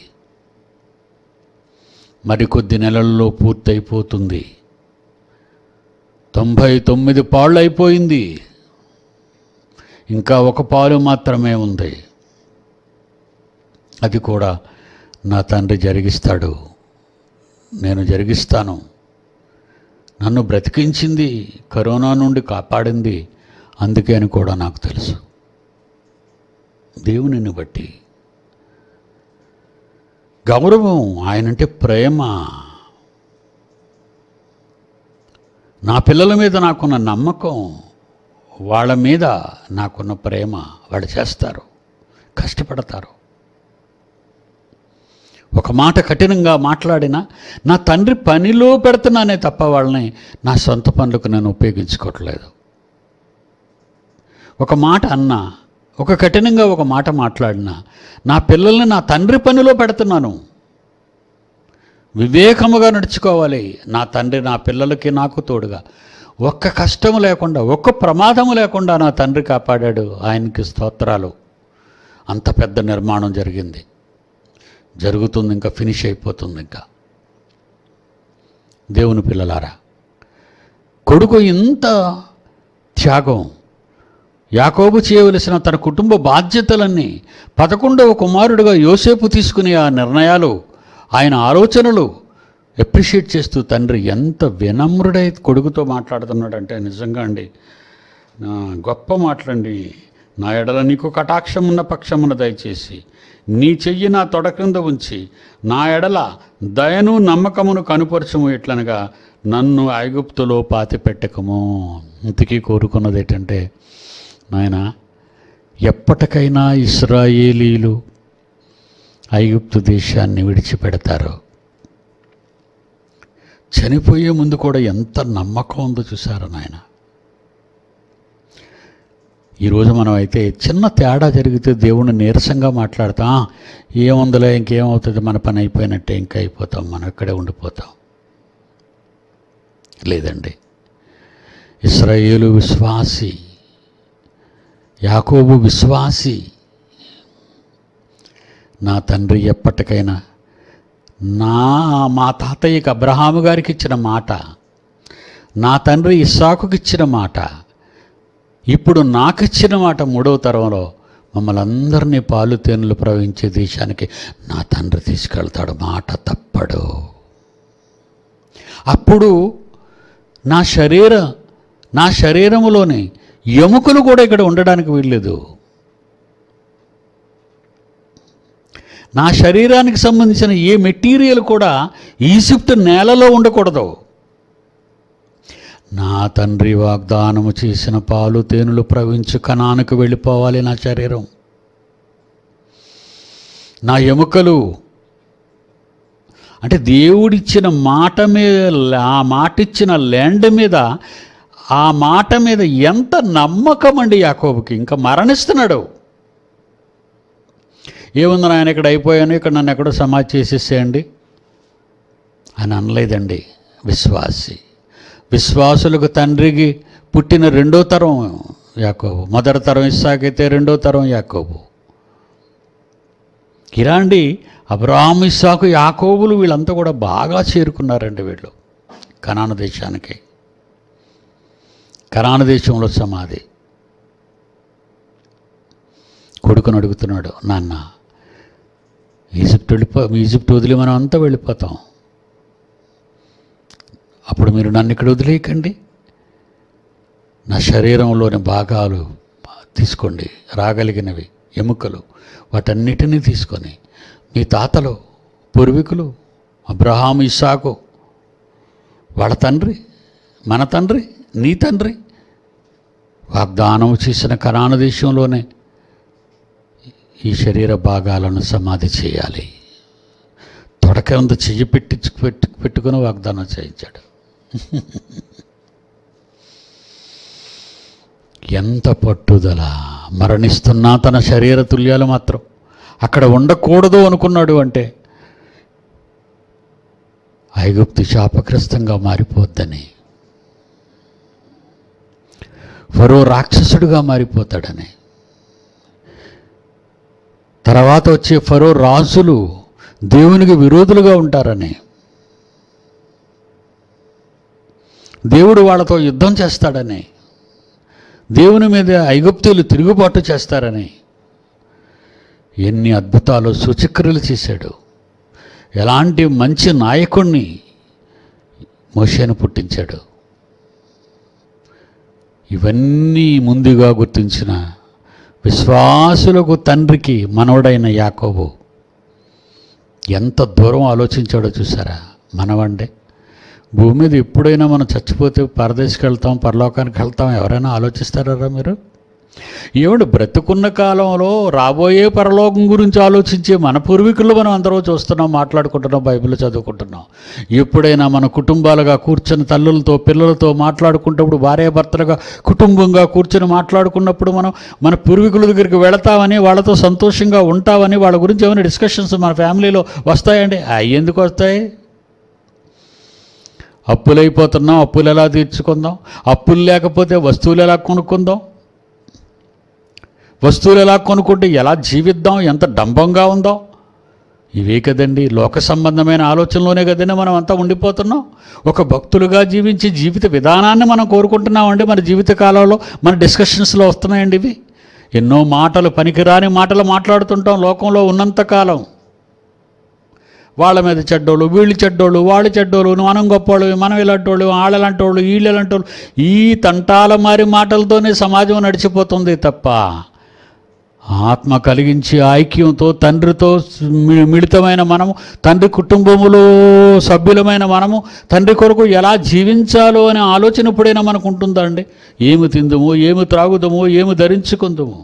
మరికొద్ది నెలల్లో పూర్తయిపోతుంది తొంభై తొమ్మిది పాళ్ళు అయిపోయింది ఇంకా ఒక పాలు మాత్రమే ఉంది అది కూడా నా తండ్రి జరిగిస్తాడు నేను జరిగిస్తాను నన్ను బ్రతికించింది కరోనా నుండి కాపాడింది అందుకే అని కూడా నాకు తెలుసు దేవునిని బట్టి గౌరవం ఆయనంటే ప్రేమ నా పిల్లల మీద నాకున్న నమ్మకం వాళ్ళ మీద నాకున్న ప్రేమ వాళ్ళు చేస్తారు కష్టపడతారు ఒక మాట కఠినంగా మాట్లాడినా నా తండ్రి పనిలో పెడుతున్నానే తప్ప వాళ్ళని నా సొంత పనులకు నేను ఉపయోగించుకోవట్లేదు ఒక మాట అన్నా ఒక కఠినంగా ఒక మాట మాట్లాడినా నా పిల్లల్ని నా తండ్రి పనిలో పెడుతున్నాను వివేకముగా నడుచుకోవాలి నా తండ్రి నా పిల్లలకి నాకు తోడుగా ఒక్క కష్టము లేకుండా ఒక్క ప్రమాదము లేకుండా నా తండ్రి కాపాడాడు ఆయనకి స్తోత్రాలు అంత పెద్ద నిర్మాణం జరిగింది జరుగుతుంది ఇంకా ఫినిష్ అయిపోతుంది ఇంకా దేవుని పిల్లలారా కొడుకు ఇంత త్యాగం యాకోబు చేయవలసిన తన కుటుంబ బాధ్యతలన్నీ పదకొండవ కుమారుడిగా యోసేపు తీసుకునే ఆ నిర్ణయాలు ఆయన ఆలోచనలు అప్రిషియేట్ చేస్తూ తండ్రి ఎంత వినమ్రుడై కొడుకుతో మాట్లాడుతున్నాడంటే నిజంగా అండి నా గొప్ప మాటలండి నా ఎడల నీకు కటాక్షం ఉన్న పక్షమున దయచేసి నీ చెయ్యి నా తొడ క్రింద ఉంచి నా ఎడల దయను నమ్మకమును కనుపరచము ఎట్లనగా నన్ను ఐగుప్తులో పాతి పెట్టకము ఇంతకీ కోరుకున్నది ఏంటంటే నాయన ఎప్పటికైనా ఇస్రాయేలీలు ఐగుప్తు దేశాన్ని విడిచిపెడతారు చనిపోయే ముందు కూడా ఎంత నమ్మకం ఉందో చూసారు నాయన ఈరోజు మనం అయితే చిన్న తేడా జరిగితే దేవుణ్ణి నీరసంగా మాట్లాడతాం "ఆ, ఏముందిలే ఇంకేమవుతుంది మన పని అయిపోయినట్టే ఇంకా అయిపోతాం మనం ఇక్కడే ఉండిపోతాం లేదండి ఇస్రాయేలు విశ్వాసి యాకోబు విశ్వాసి నా తండ్రి ఎప్పటికైనా నా మా తాతయ్యకి అబ్రహాము గారికి ఇచ్చిన మాట నా తండ్రి ఇస్సాకుకి ఇచ్చిన మాట ఇప్పుడు నాకు ఇచ్చిన మాట మూడవ తరంలో మమ్మల్ని అందరినీ పాలు తేనెలు ప్రవహించే దేశానికి నా తండ్రి తీసుకెళ్తాడు మాట తప్ప కనపడు అప్పుడు నా శరీర నా శరీరములోని ఎముకలు కూడా ఇక్కడ ఉండడానికి వీల్లేదు నా శరీరానికి సంబంధించిన ఏ మెటీరియల్ కూడా ఈజిప్ట్ నేలలో ఉండకూడదు నా తండ్రి వాగ్దానము చేసిన పాలు తేనెలు ప్రవహించు కణానికి వెళ్ళిపోవాలి నా శరీరం నా ఎముకలు అంటే దేవుడిచ్చిన మాట మీద ఆ మాట ఇచ్చిన ల్యాండ్ మీద ఆ మాట మీద ఎంత నమ్మకం అండి యాకోబుకి ఇంకా మరణిస్తున్నాడు ఏముంది ఆయన ఇక్కడ అయిపోయాను ఇక్కడ నన్ను ఎక్కడో సమాధి చేసేసేయండి అని అనలేదండి విశ్వాసి విశ్వాసులకు తండ్రికి పుట్టిన రెండో తరం యాకోబు మొదటి తరం ఇస్సాకైతే రెండో తరం యాకోబు ఇలాంటి అబ్రాహం ఇస్సాకు యాకోబులు వీళ్ళంతా కూడా బాగా చేరుకున్నారండి వీళ్ళు కనాన దేశానికి కనాన దేశంలో సమాధి కొడుకుని అడుగుతున్నాడు నాన్న ఈజిప్ట్ వెళ్ళిపో ఈజిప్ట్ వదిలి మనం అంతా వెళ్ళిపోతాం అప్పుడు మీరు నన్ను ఇక్కడ వదిలేయకండి నా శరీరంలోని భాగాలు తీసుకోండి రాగలిగినవి ఎముకలు వాటన్నిటినీ తీసుకొని మీ తాతలు పూర్వీకులు అబ్రహాం ఇస్సాకు వాళ్ళ తండ్రి మన తండ్రి నీ తండ్రి వాగ్దానం చేసిన కనాన దేశంలోనే ఈ శరీర భాగాలను సమాధి చేయాలి తొడకంత చెయ్యి పెట్టి పెట్టు పెట్టుకుని వాగ్దానం చేయించాడు ఎంత పట్టుదల మరణిస్తున్నా తన శరీర తుల్యాలు మాత్రం అక్కడ ఉండకూడదు అనుకున్నాడు అంటే ఐగుప్తు శాపగ్రస్తంగా మారిపోద్దని ఫరో రాక్షసుడిగా మారిపోతాడని తర్వాత వచ్చే ఫరో రాజులు దేవునికి విరోధులుగా ఉంటారని దేవుడు వాళ్ళతో యుద్ధం చేస్తాడని దేవుని మీద ఐగుప్తులు తిరుగుబాటు చేస్తారని ఎన్ని అద్భుతాలు సూచక్రియలు చేశాడు ఎలాంటి మంచి నాయకుణ్ణి మోషేను పుట్టించాడు ఇవన్నీ ముందుగా గుర్తించిన విశ్వాసులకు తండ్రికి మనవడైన యాకోబు ఎంత దూరం ఆలోచించాడో చూసారా మనవండే భూమి మీద ఎప్పుడైనా మనం చచ్చిపోతే పరదేశికి వెళ్తాం పరలోకానికి వెళ్తాం ఎవరైనా ఆలోచిస్తారా మీరు ఏమిటి బ్రతుకున్న కాలంలో రాబోయే పరలోకం గురించి ఆలోచించే మన పూర్వీకులు మనం అందరూ చూస్తున్నాం మాట్లాడుకుంటున్నాం బైబిల్ చదువుకుంటున్నాం ఎప్పుడైనా మన కుటుంబాలుగా కూర్చొని తల్లులతో పిల్లలతో మాట్లాడుకున్నప్పుడు భార్యాభర్తలుగా కుటుంబంగా కూర్చొని మాట్లాడుకున్నప్పుడు మనం మన పూర్వీకుల దగ్గరికి వెళతామని వాళ్ళతో సంతోషంగా ఉంటామని వాళ్ళ గురించి ఏమైనా డిస్కషన్స్ మన ఫ్యామిలీలో వస్తాయండి అవి ఎందుకు వస్తాయి అప్పులైపోతున్నాం అప్పులు ఎలా తీర్చుకుందాం అప్పులు లేకపోతే వస్తువులు ఎలా కొనుక్కుందాం వస్తువులు ఎలా కొనుక్కుంటే ఎలా జీవిద్దాం ఎంత డంబంగా ఉందో ఇవే కదండి లోక సంబంధమైన ఆలోచనలోనే కదండి మనం అంతా ఉండిపోతున్నాం ఒక భక్తులుగా జీవించి జీవిత విధానాన్ని మనం కోరుకుంటున్నామండి మన జీవిత కాలంలో మన డిస్కషన్స్లో వస్తున్నాయండి ఇవి ఎన్నో మాటలు పనికిరాని మాటలు మాట్లాడుతుంటాం లోకంలో ఉన్నంతకాలం వాళ్ళ మీద చెడ్డోళ్ళు వీళ్ళు చెడ్డోళ్ళు వాళ్ళు చెడ్డోళ్ళు మనం గొప్పోళ్ళు మనం ఇలాంటోళ్ళు వాళ్ళు ఇలాంటోళ్ళు వీళ్ళు ఇలాంటోళ్ళు ఈ తంటాల మారి మాటలతోనే సమాజం నడిచిపోతుంది తప్ప ఆత్మ కలిగించి ఐక్యంతో తండ్రితో మి- మిళితమైన మనము తండ్రి కుటుంబములో సభ్యులమైన మనము తండ్రి కొరకు ఎలా జీవించాలో అనే ఆలోచన ఎప్పుడైనా మనకు ఉంటుందా అండి ఏమి తిందుము ఏమి త్రాగుదము ఏమి ధరించుకుందుము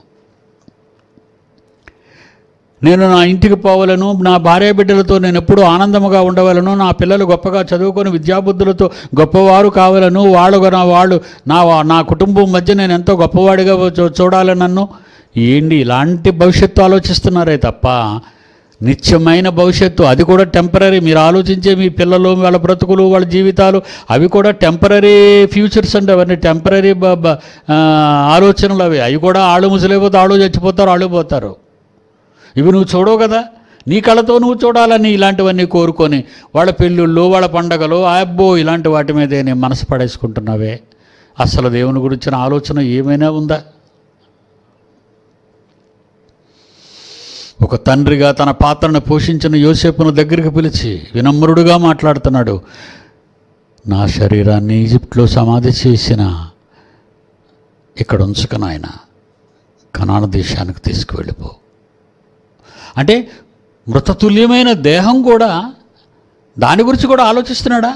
నేను నా ఇంటికి పోవలను నా భార్య బిడ్డలతో నేను ఎప్పుడూ ఆనందముగా ఉండవలను నా పిల్లలు గొప్పగా చదువుకొని విద్యాబుద్ధులతో గొప్పవారు కావాలను వాళ్ళు నా వాళ్ళు నా నా కుటుంబం మధ్య నేను ఎంతో గొప్పవాడిగా చూ- చూడాలి నన్ను ఏంటి ఇలాంటి భవిష్యత్తు ఆలోచిస్తున్నారే తప్ప నిత్యమైన భవిష్యత్తు అది కూడా టెంపరీ మీరు ఆలోచించే మీ పిల్లలు వాళ్ళ బ్రతుకులు వాళ్ళ జీవితాలు అవి కూడా టెంపరీ ఫ్యూచర్స్ అంటే అవన్నీ టెంపరీ ఆలోచనలు అవి అవి కూడా ఆళ్ళు ముసలైపోతే ఆళ్ళు చచ్చిపోతారు ఆళ్ళు పోతారు ఇవి నువ్వు చూడవు కదా నీ కళ్ళతో నువ్వు చూడాలని ఇలాంటివన్నీ కోరుకొని వాళ్ళ పెళ్ళిళ్ళు వాళ్ళ పండగలు అబ్బో ఇలాంటి వాటి మీదే నేను మనసు పడేసుకుంటున్నావే అసలు దేవుని గురించిన ఆలోచన ఏమైనా ఉందా ఒక తండ్రిగా తన పాత్రను పోషించిన యోసేపును దగ్గరికి పిలిచి వినమ్రుడుగా మాట్లాడుతున్నాడు నా శరీరాన్ని ఈజిప్ట్లో సమాధి చేసిన ఇక్కడ ఉంచుక నాయన కనాన దేశానికి తీసుకువెళ్ళిపో అంటే మృతతుల్యమైన దేహం కూడా దాని గురించి కూడా ఆలోచిస్తున్నాడా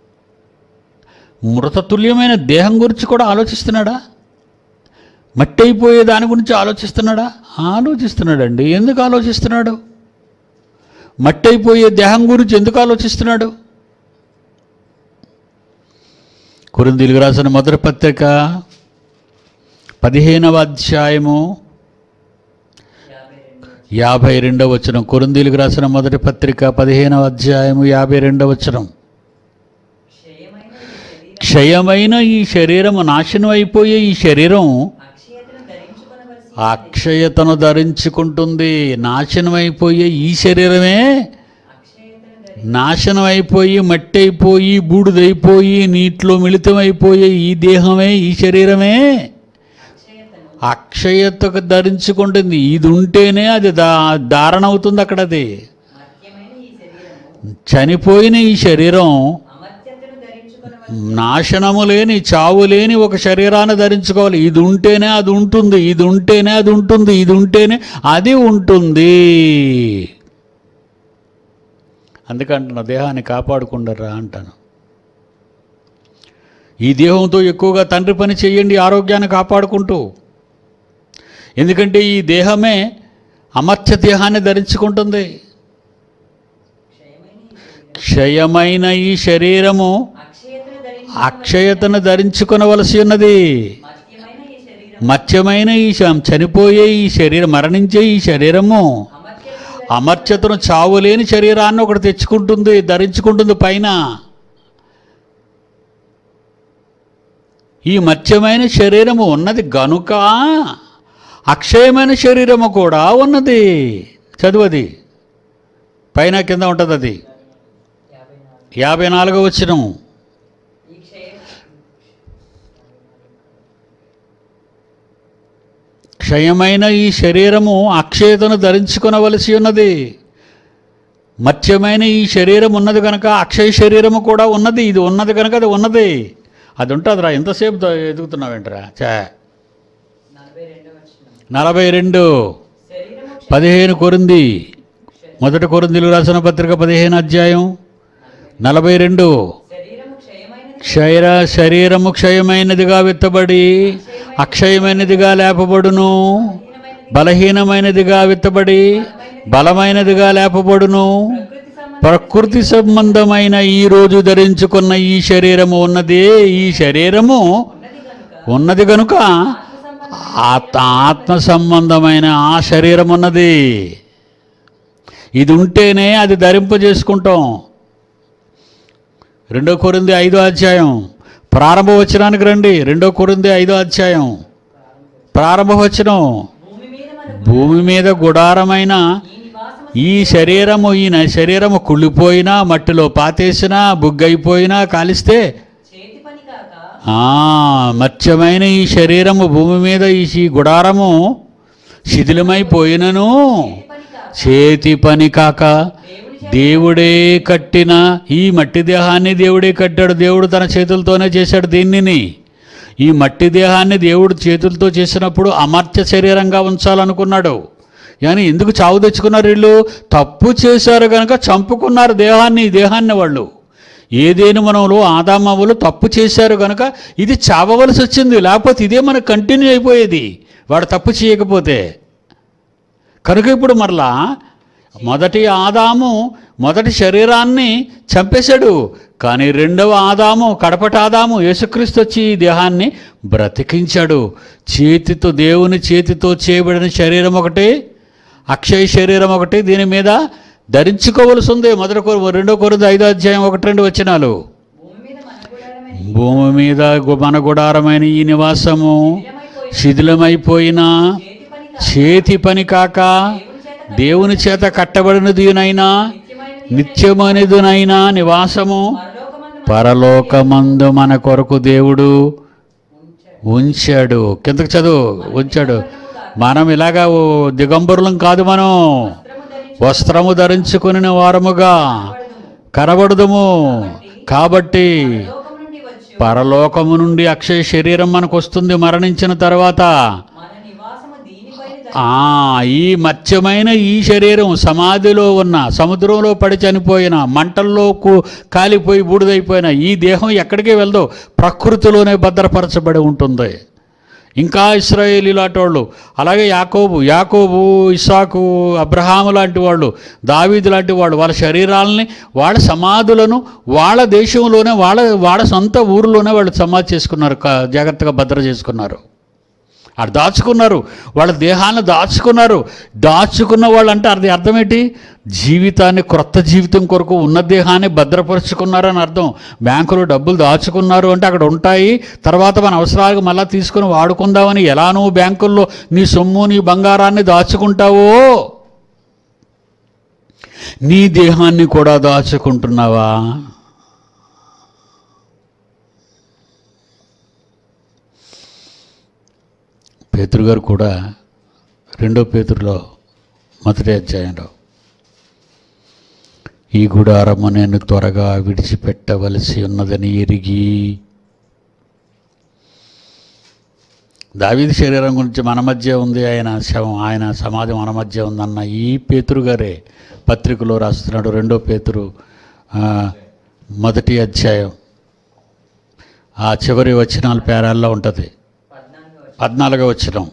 మృతతుల్యమైన దేహం గురించి కూడా ఆలోచిస్తున్నాడా మట్టి అయిపోయే దాని గురించి ఆలోచిస్తున్నాడా ఆలోచిస్తున్నాడండి ఎందుకు ఆలోచిస్తున్నాడు మట్టి అయిపోయే దేహం గురించి ఎందుకు ఆలోచిస్తున్నాడు కురిందీలకు రాసిన మొదటి పత్రిక పదిహేనవ అధ్యాయము యాభై రెండవ వచనం కొరిందీలకు రాసిన మొదటి పత్రిక పదిహేనవ అధ్యాయము యాభై రెండవ వచనం క్షయమైన ఈ శరీరం క్షయమైన ఈ శరీరము నాశనం అయిపోయే ఈ శరీరం అక్షయతను ధరించుకొనవలసి అక్షయతను ధరించుకుంటుంది నాశనం అయిపోయే ఈ శరీరమే అక్షయతను ధరి నాశనం అయిపోయి మట్టి అయిపోయి బూడిదైపోయి నీటిలో మిళితమైపోయే ఈ దేహమే ఈ శరీరమే అక్షయతను అక్షయతకు ధరించుకుంటుంది ఇది ఉంటేనే అది దా ధారణ అవుతుంది అక్కడ అది మత్యమైన ఈ శరీరము చనిపోయిన ఈ శరీరం అమర్త్యతను ధరించుకొనవలసి నాశనము లేని చావు లేని ఒక శరీరాన్ని ధరించుకోవాలి ఇది ఉంటేనే అది ఉంటుంది ఇది ఉంటేనే అది ఉంటుంది ఇది ఉంటేనే అది ఉంటుంది అందుకంటున్నా దేహాన్ని కాపాడుకుండరా అంటాను ఈ దేహంతో ఎక్కువగా తండ్రి పని చేయండి ఆరోగ్యాన్ని కాపాడుకుంటూ ఎందుకంటే ఈ దేహమే అమర్త్య దేహాన్ని ధరించుకుంటుంది క్షయమైన ఈ శరీరం క్షయమైన ఈ శరీరము అక్షయతను ధరించు అక్షయతను ధరించుకొనవలసి ఉన్నది మత్యమైన ఈ శరీరం మత్యమైన ఈ శ- చనిపోయే ఈ శరీరం మరణించే ఈ శరీరము అమర్త్యతను అమర్త్యతను చావులేని శరీరాన్ని ఒకటి తెచ్చుకుంటుంది ధరించుకుంటుంది పైన ఈ మత్యమైన శరీరము ఉన్నది గనుక అక్షయమైన శరీరము కూడా ఉన్నది చదువది పైన కింద ఉంటుంది అది యాభై నాలుగు యాభై నాలుగో వచ్చినం ఈ క్షయ క్షయమైన ఈ శరీరము అక్షయతను ధరించుకొనవలసి ఉన్నది మత్స్యమైన ఈ శరీరం ఉన్నది కనుక అక్షయ శరీరము కూడా ఉన్నది ఇది ఉన్నది కనుక అది ఉన్నది అది ఉంటుందిరా ఎంతసేపు ద- ఎదుగుతున్నావేంట్రా చా నలభై రెండవ వచనం నలభై రెండు శరీరము పదిహేను కొరింది మొదటి కొరిందిలు రాసిన పత్రిక పదిహేను అధ్యాయం నలభై రెండు శరీరము క్షయమైనది క్షయర శరీరము క్షయమైనదిగా విత్తబడి అక్షయమైనదిగా లేపబడును బలహీనమైనదిగా విత్తబడి బలమైనదిగా లేపబడును ప్రకృతి సంబంధ ప్రకృతి సంబంధమైన ఈ రోజు ధరించుకున్న ఈ శరీరము ఉన్నది ఈ శరీరము ఉన్నది కనుక ఉన్నది కనుక ఆత్మ ఆత్మ సంబంధమైన ఆ శరీరం ఉన్నది ఇది ఉంటేనే అది ధరింపజేసుకుంటాం రెండో కొరింది ఐదో అధ్యాయం ప్రారంభ వచనానికి రండి రెండో కొరింది ఐదో అధ్యాయం ప్రారంభ వచనం భూమి మీద మన భూమి మీద గుడారమైన ఈ నివాసము ఈ శరీరము ఈ న- శరీరము కుళ్ళిపోయినా మట్టిలో పాతేసినా బుగ్గైపోయినా కాలిస్తే చేతి పని కాక ఆ మత్స్యమైన ఈ శరీరము భూమి మీద ఈ ఈ గుడారము శిథిలమైపోయినను చేతి పని కాక చేతి పని కాక దేవుని దేవుడే కట్టిన ఈ మట్టి దేహాన్ని దేవుడే కట్టాడు దేవుడు తన చేతులతోనే చేశాడు దీనిని ఈ మట్టి దేహాన్ని దేవుడు చేతులతో చేసినప్పుడు అమర్త్య శరీరంగా ఉంచాలనుకున్నాడు కానీ ఎందుకు చావు తెచ్చుకున్నారు వీళ్ళు తప్పు చేశారు కనుక చంపుకున్నారు దేహాన్ని ఈ దేహాన్ని వాళ్ళు ఏదేని మనలో ఆదామవులు తప్పు చేశారు కనుక ఇది చావవలసి వచ్చింది లేకపోతే ఇదే మనకు కంటిన్యూ అయిపోయేది వాడు తప్పు చేయకపోతే కనుక ఇప్పుడు మరలా మొదటి ఆదాము మొదటి శరీరాన్ని చంపేశాడు కానీ రెండవ ఆదాము కడపటి ఆదాము యేసుక్రీస్తు వచ్చి ఈ దేహాన్ని బ్రతికించాడు చేతితో దేవుని చేతితో చేయబడిన శరీరం ఒకటి అక్షయ శరీరం ఒకటి దీని మీద ధరించుకోవలసి ఉంది మొదటి కొర రెండో కొరింది ఐదో అధ్యాయం ఒకటి రెండు వచనాలు భూమి మీద మన గుడారమైన భూమి మీద గు- మన గుడారమైన ఈ నివాసము శిథిలమైపోయి శిథిలమైపోయిన చేతి పని కాక చేతి పని కాక దేవుని చేత దేవుని చేత కట్టబడినదినైనా నిత్యమైనది నిత్యమైనదినైనా నివాసము పరలోకమందు పరలోకమందు మన కొరకు దేవుడు ఉంచాడు ఉంచాడు కిందకు చదువు ఉంచాడు మనం ఇలాగా ఓ దిగంబరులం కాదు మనం వస్త్రము ధరించి వస్త్రము ధరించుకుని వారముగా పడదుము. కనబడదుము కాబట్టి లోకము నుండి వచ్చు పరలోకము నుండి అక్షయ శరీరం మనకు వస్తుంది మరణించిన తర్వాత మన నివాసము దీనిపైన ఆ ఈ మత్స్యమైన ఈ శరీరం సమాధిలో ఉన్న సముద్రంలో పడి చనిపోయిన మంటల్లో కు- కాలిపోయి బూడిదైపోయిన ఈ దేహం ఎక్కడికి వెళ్దో ప్రకృతిలోనే భద్రపరచబడి ఉంటుంది ఇంకా ఇస్రాయేలీ లాంటి వాళ్ళు అలాగే యాకోబు యాకోబు ఇసాకు అబ్రహాము లాంటి వాళ్ళు దావీదు లాంటి వాళ్ళు వాళ్ళ శరీరాలని వాళ్ళ సమాధులను వాళ్ళ దేశంలోనే వాళ్ళ వాళ్ళ సొంత ఊరిలోనే వాళ్ళు సమాధి చేసుకున్నారు క- జాగ్రత్తగా భద్ర చేసుకున్నారు అక్కడ దాచుకున్నారు వాళ్ళ దేహాన్ని దాచుకున్నారు దాచుకున్న వాళ్ళు అంటే అది అర్థం ఏంటి జీవితాన్ని క్రొత్త జీవితం కొరకు ఉన్న దేహాన్ని భద్రపరుచుకున్నారని అర్థం బ్యాంకులో డబ్బులు దాచుకున్నారు అంటే అక్కడ ఉంటాయి తర్వాత మన అవసరాలకు మళ్ళీ తీసుకుని వాడుకుందామని ఎలా నువ్వు బ్యాంకుల్లో నీ సొమ్ము నీ బంగారాన్ని దాచుకుంటావో నీ దేహాన్ని కూడా దాచుకుంటున్నావా పేతురు గారు కూడా రెండో పేతురులో మొదటి అధ్యాయంలో ఈ గుడారము నేను త్వరగా విడిచిపెట్టవలసి ఉన్నదని ఎరిగి దావీది శరీరం గురించి మన మధ్య ఉంది ఆయన శవం ఆయన సమాధి మన మధ్య ఉందన్న ఈ పేతురు గారే పత్రికలో రాస్తున్నాడు రెండో పేతురు ఆ, మొదటి అధ్యాయం ఆ చివరి వచనాల పేరాల్లో ఉంటుంది పద్నాలుగో వచనం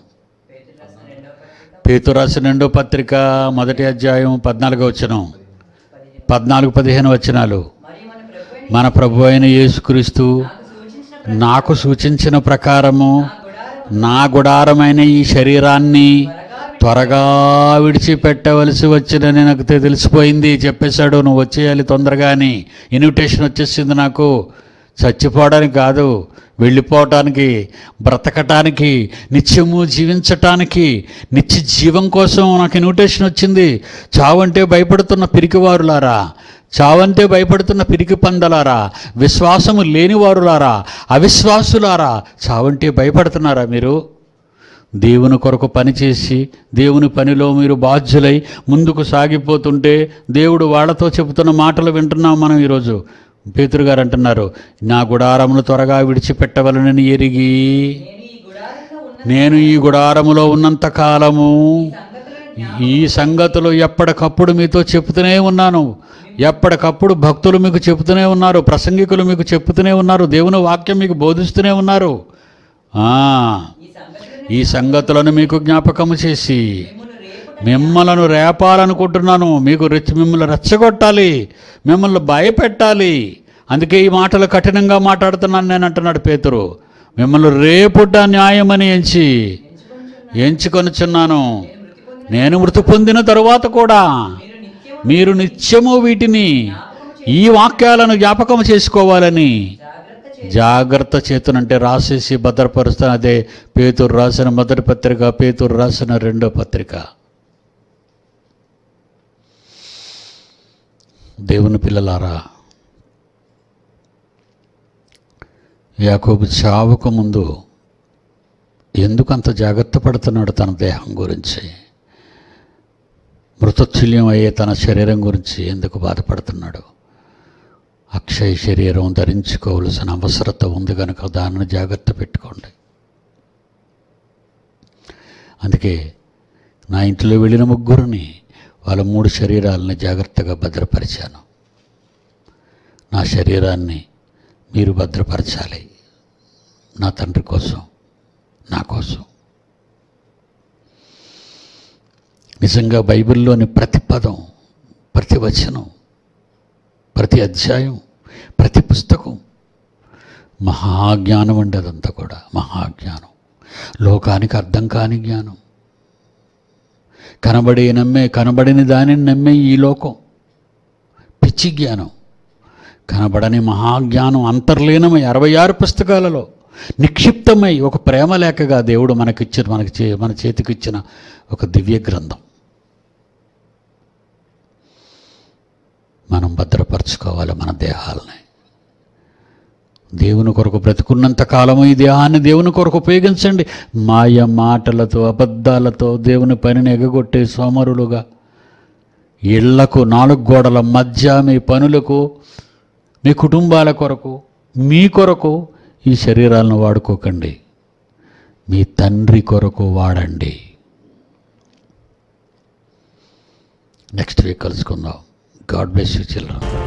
పేతు రాసిన రెండో పత్రిక మొదటి అధ్యాయం పద్నాలుగో వచనం పద్నాలుగు పదిహేను వచనాలు మరియు మన ప్రభు మన ప్రభు అయిన యేసుక్రీస్తు సూచించిన నాకు సూచించిన ప్రకారము గుడారం నా గుడారమైన ఈ శరీరాన్ని త్వరగా విడిచిపెట్టవలసి వచ్చిందని నాకు తె- తెలిసిపోయింది చెప్పేశాడు నువ్వు వచ్చేయాలి తొందరగా అని ఇన్విటేషన్ వచ్చేసింది నాకు చచ్చిపోవడానికి కాదు వెళ్ళిపోవటానికి బ్రతకటానికి నిత్యము జీవించటానికి నిత్య జీవం కోసం నాకు ఇన్విటేషన్ వచ్చింది చావంటే భయపడుతున్న పిరికివారులారా చావంటే భయపడుతున్న పిరికి పందలారా విశ్వాసము లేనివారులారా అవిశ్వాసులారా చావంటే భయపడుతున్నారా మీరు దేవుని కొరకు పనిచేసి దేవుని పనిలో మీరు బాధ్యులై ముందుకు సాగిపోతుంటే దేవుడు వాళ్ళతో చెబుతున్న మాటలు వింటున్నాం మనం ఈరోజు పేతురు గారు అంటున్నారు నా గుడారమును త్వరగా విడిచిపెట్టవలనని ఎరిగి నేను ఈ గుడారంలో ఉన్న నేను ఈ గుడారములో ఉన్నంత కాలము సంగతులను ఈ సంగతులు ఎప్పటికప్పుడు మీతో చెప్తూనే ఉన్నాను ఎప్పటికప్పుడు భక్తులు మీకు చెప్తూనే ఉన్నారు ప్రసంగికులు మీకు చెప్తూనే ఉన్నారు దేవుని వాక్యం మీకు బోధిస్తూనే ఉన్నారు ఆ, ఈ సంగతులను ఈ సంగతులను మీకు జ్ఞాపకము చేసి మిమ్మల్ని రేపుట మిమ్మలను రేపాలనుకుంటున్నాను మీకు రెచ్చి మిమ్మల్ని రెచ్చగొట్టాలి మిమ్మల్ని భయపెట్టాలి అందుకే ఈ మాటలు కఠినంగా మాట్లాడుతున్నాను నేను అంటున్నాడు పేతురు మిమ్మల్ని రేపుట న్యాయమని ఎంచి ఎంచుకొనుచున్నాను నేను మృతి పొందిన తరువాత కూడా మీరు నిత్యము మీరు నిత్యము వీటిని ఈ వాక్యాలను జ్ఞాపకం చేసుకోవాలని జాగ్రత్త చే జాగ్రత్త చేతునంటే రాసేసి భద్రపరుస్తాను అదే పేతురు రాసిన మొదటి పత్రిక పేతురు రాసిన రెండో పత్రిక దేవుని పిల్లలారా యాకోబు చావుకు ముందు ఎందుకు అంత జాగ్రత్త పడుతున్నాడు తన దేహం గురించి మృతతుల్యం అయ్యే తన శరీరం గురించి ఎందుకు బాధపడుతున్నాడు అక్షయ శరీరం ధరించుకోవలసిన అవసరత ఉంది కనుక దానిని జాగ్రత్త పెట్టుకోండి అందుకే నా ఇంట్లో వెళ్ళిన ముగ్గురిని వాళ్ళ మూడు శరీరాలని జాగ్రత్తగా భద్రపరిచాను నా శరీరాన్ని మీరు భద్రపరచాలి నా తండ్రి కోసం నా కోసం నిజంగా బైబిల్లోని ప్రతి పదం ప్రతి వచనం ప్రతి అధ్యాయం ప్రతి పుస్తకం మహాజ్ఞానం అండి అదంతా కూడా మహాజ్ఞానం లోకానికి అర్థం కాని జ్ఞానం కనబడే నమ్మే కనబడిన దానిని నమ్మే ఈ లోకం పిచ్చి జ్ఞానం కనబడని మహాజ్ఞానం అంతర్లీనమై అరవై ఆరు పుస్తకాలలో నిక్షిప్తమై ఒక ప్రేమ లేఖగా దేవుడు మనకిచ్చిన మనకి చే మన చేతికిచ్చిన ఒక దివ్య గ్రంథం మనం భద్రపరచుకోవాలి మన దేహాలని దేవుని కొరకు బ్రతుకున్నంత కాలము ఈ దేహాన్ని దేవుని కొరకు ఉపయోగించండి మాయ మాటలతో అబద్ధాలతో దేవుని పనిని ఎగగొట్టే సోమరులుగా ఇళ్లకు నాలుగు గోడల మధ్య మీ పనులకు మీ కుటుంబాల కొరకు మీ కొరకు ఈ శరీరాలను వాడుకోకండి మీ తండ్రి కొరకు వాడండి నెక్స్ట్ వీక్ కలుసుకుందాం గాడ్ బ్లెస్ యూ చిల్డ్రన్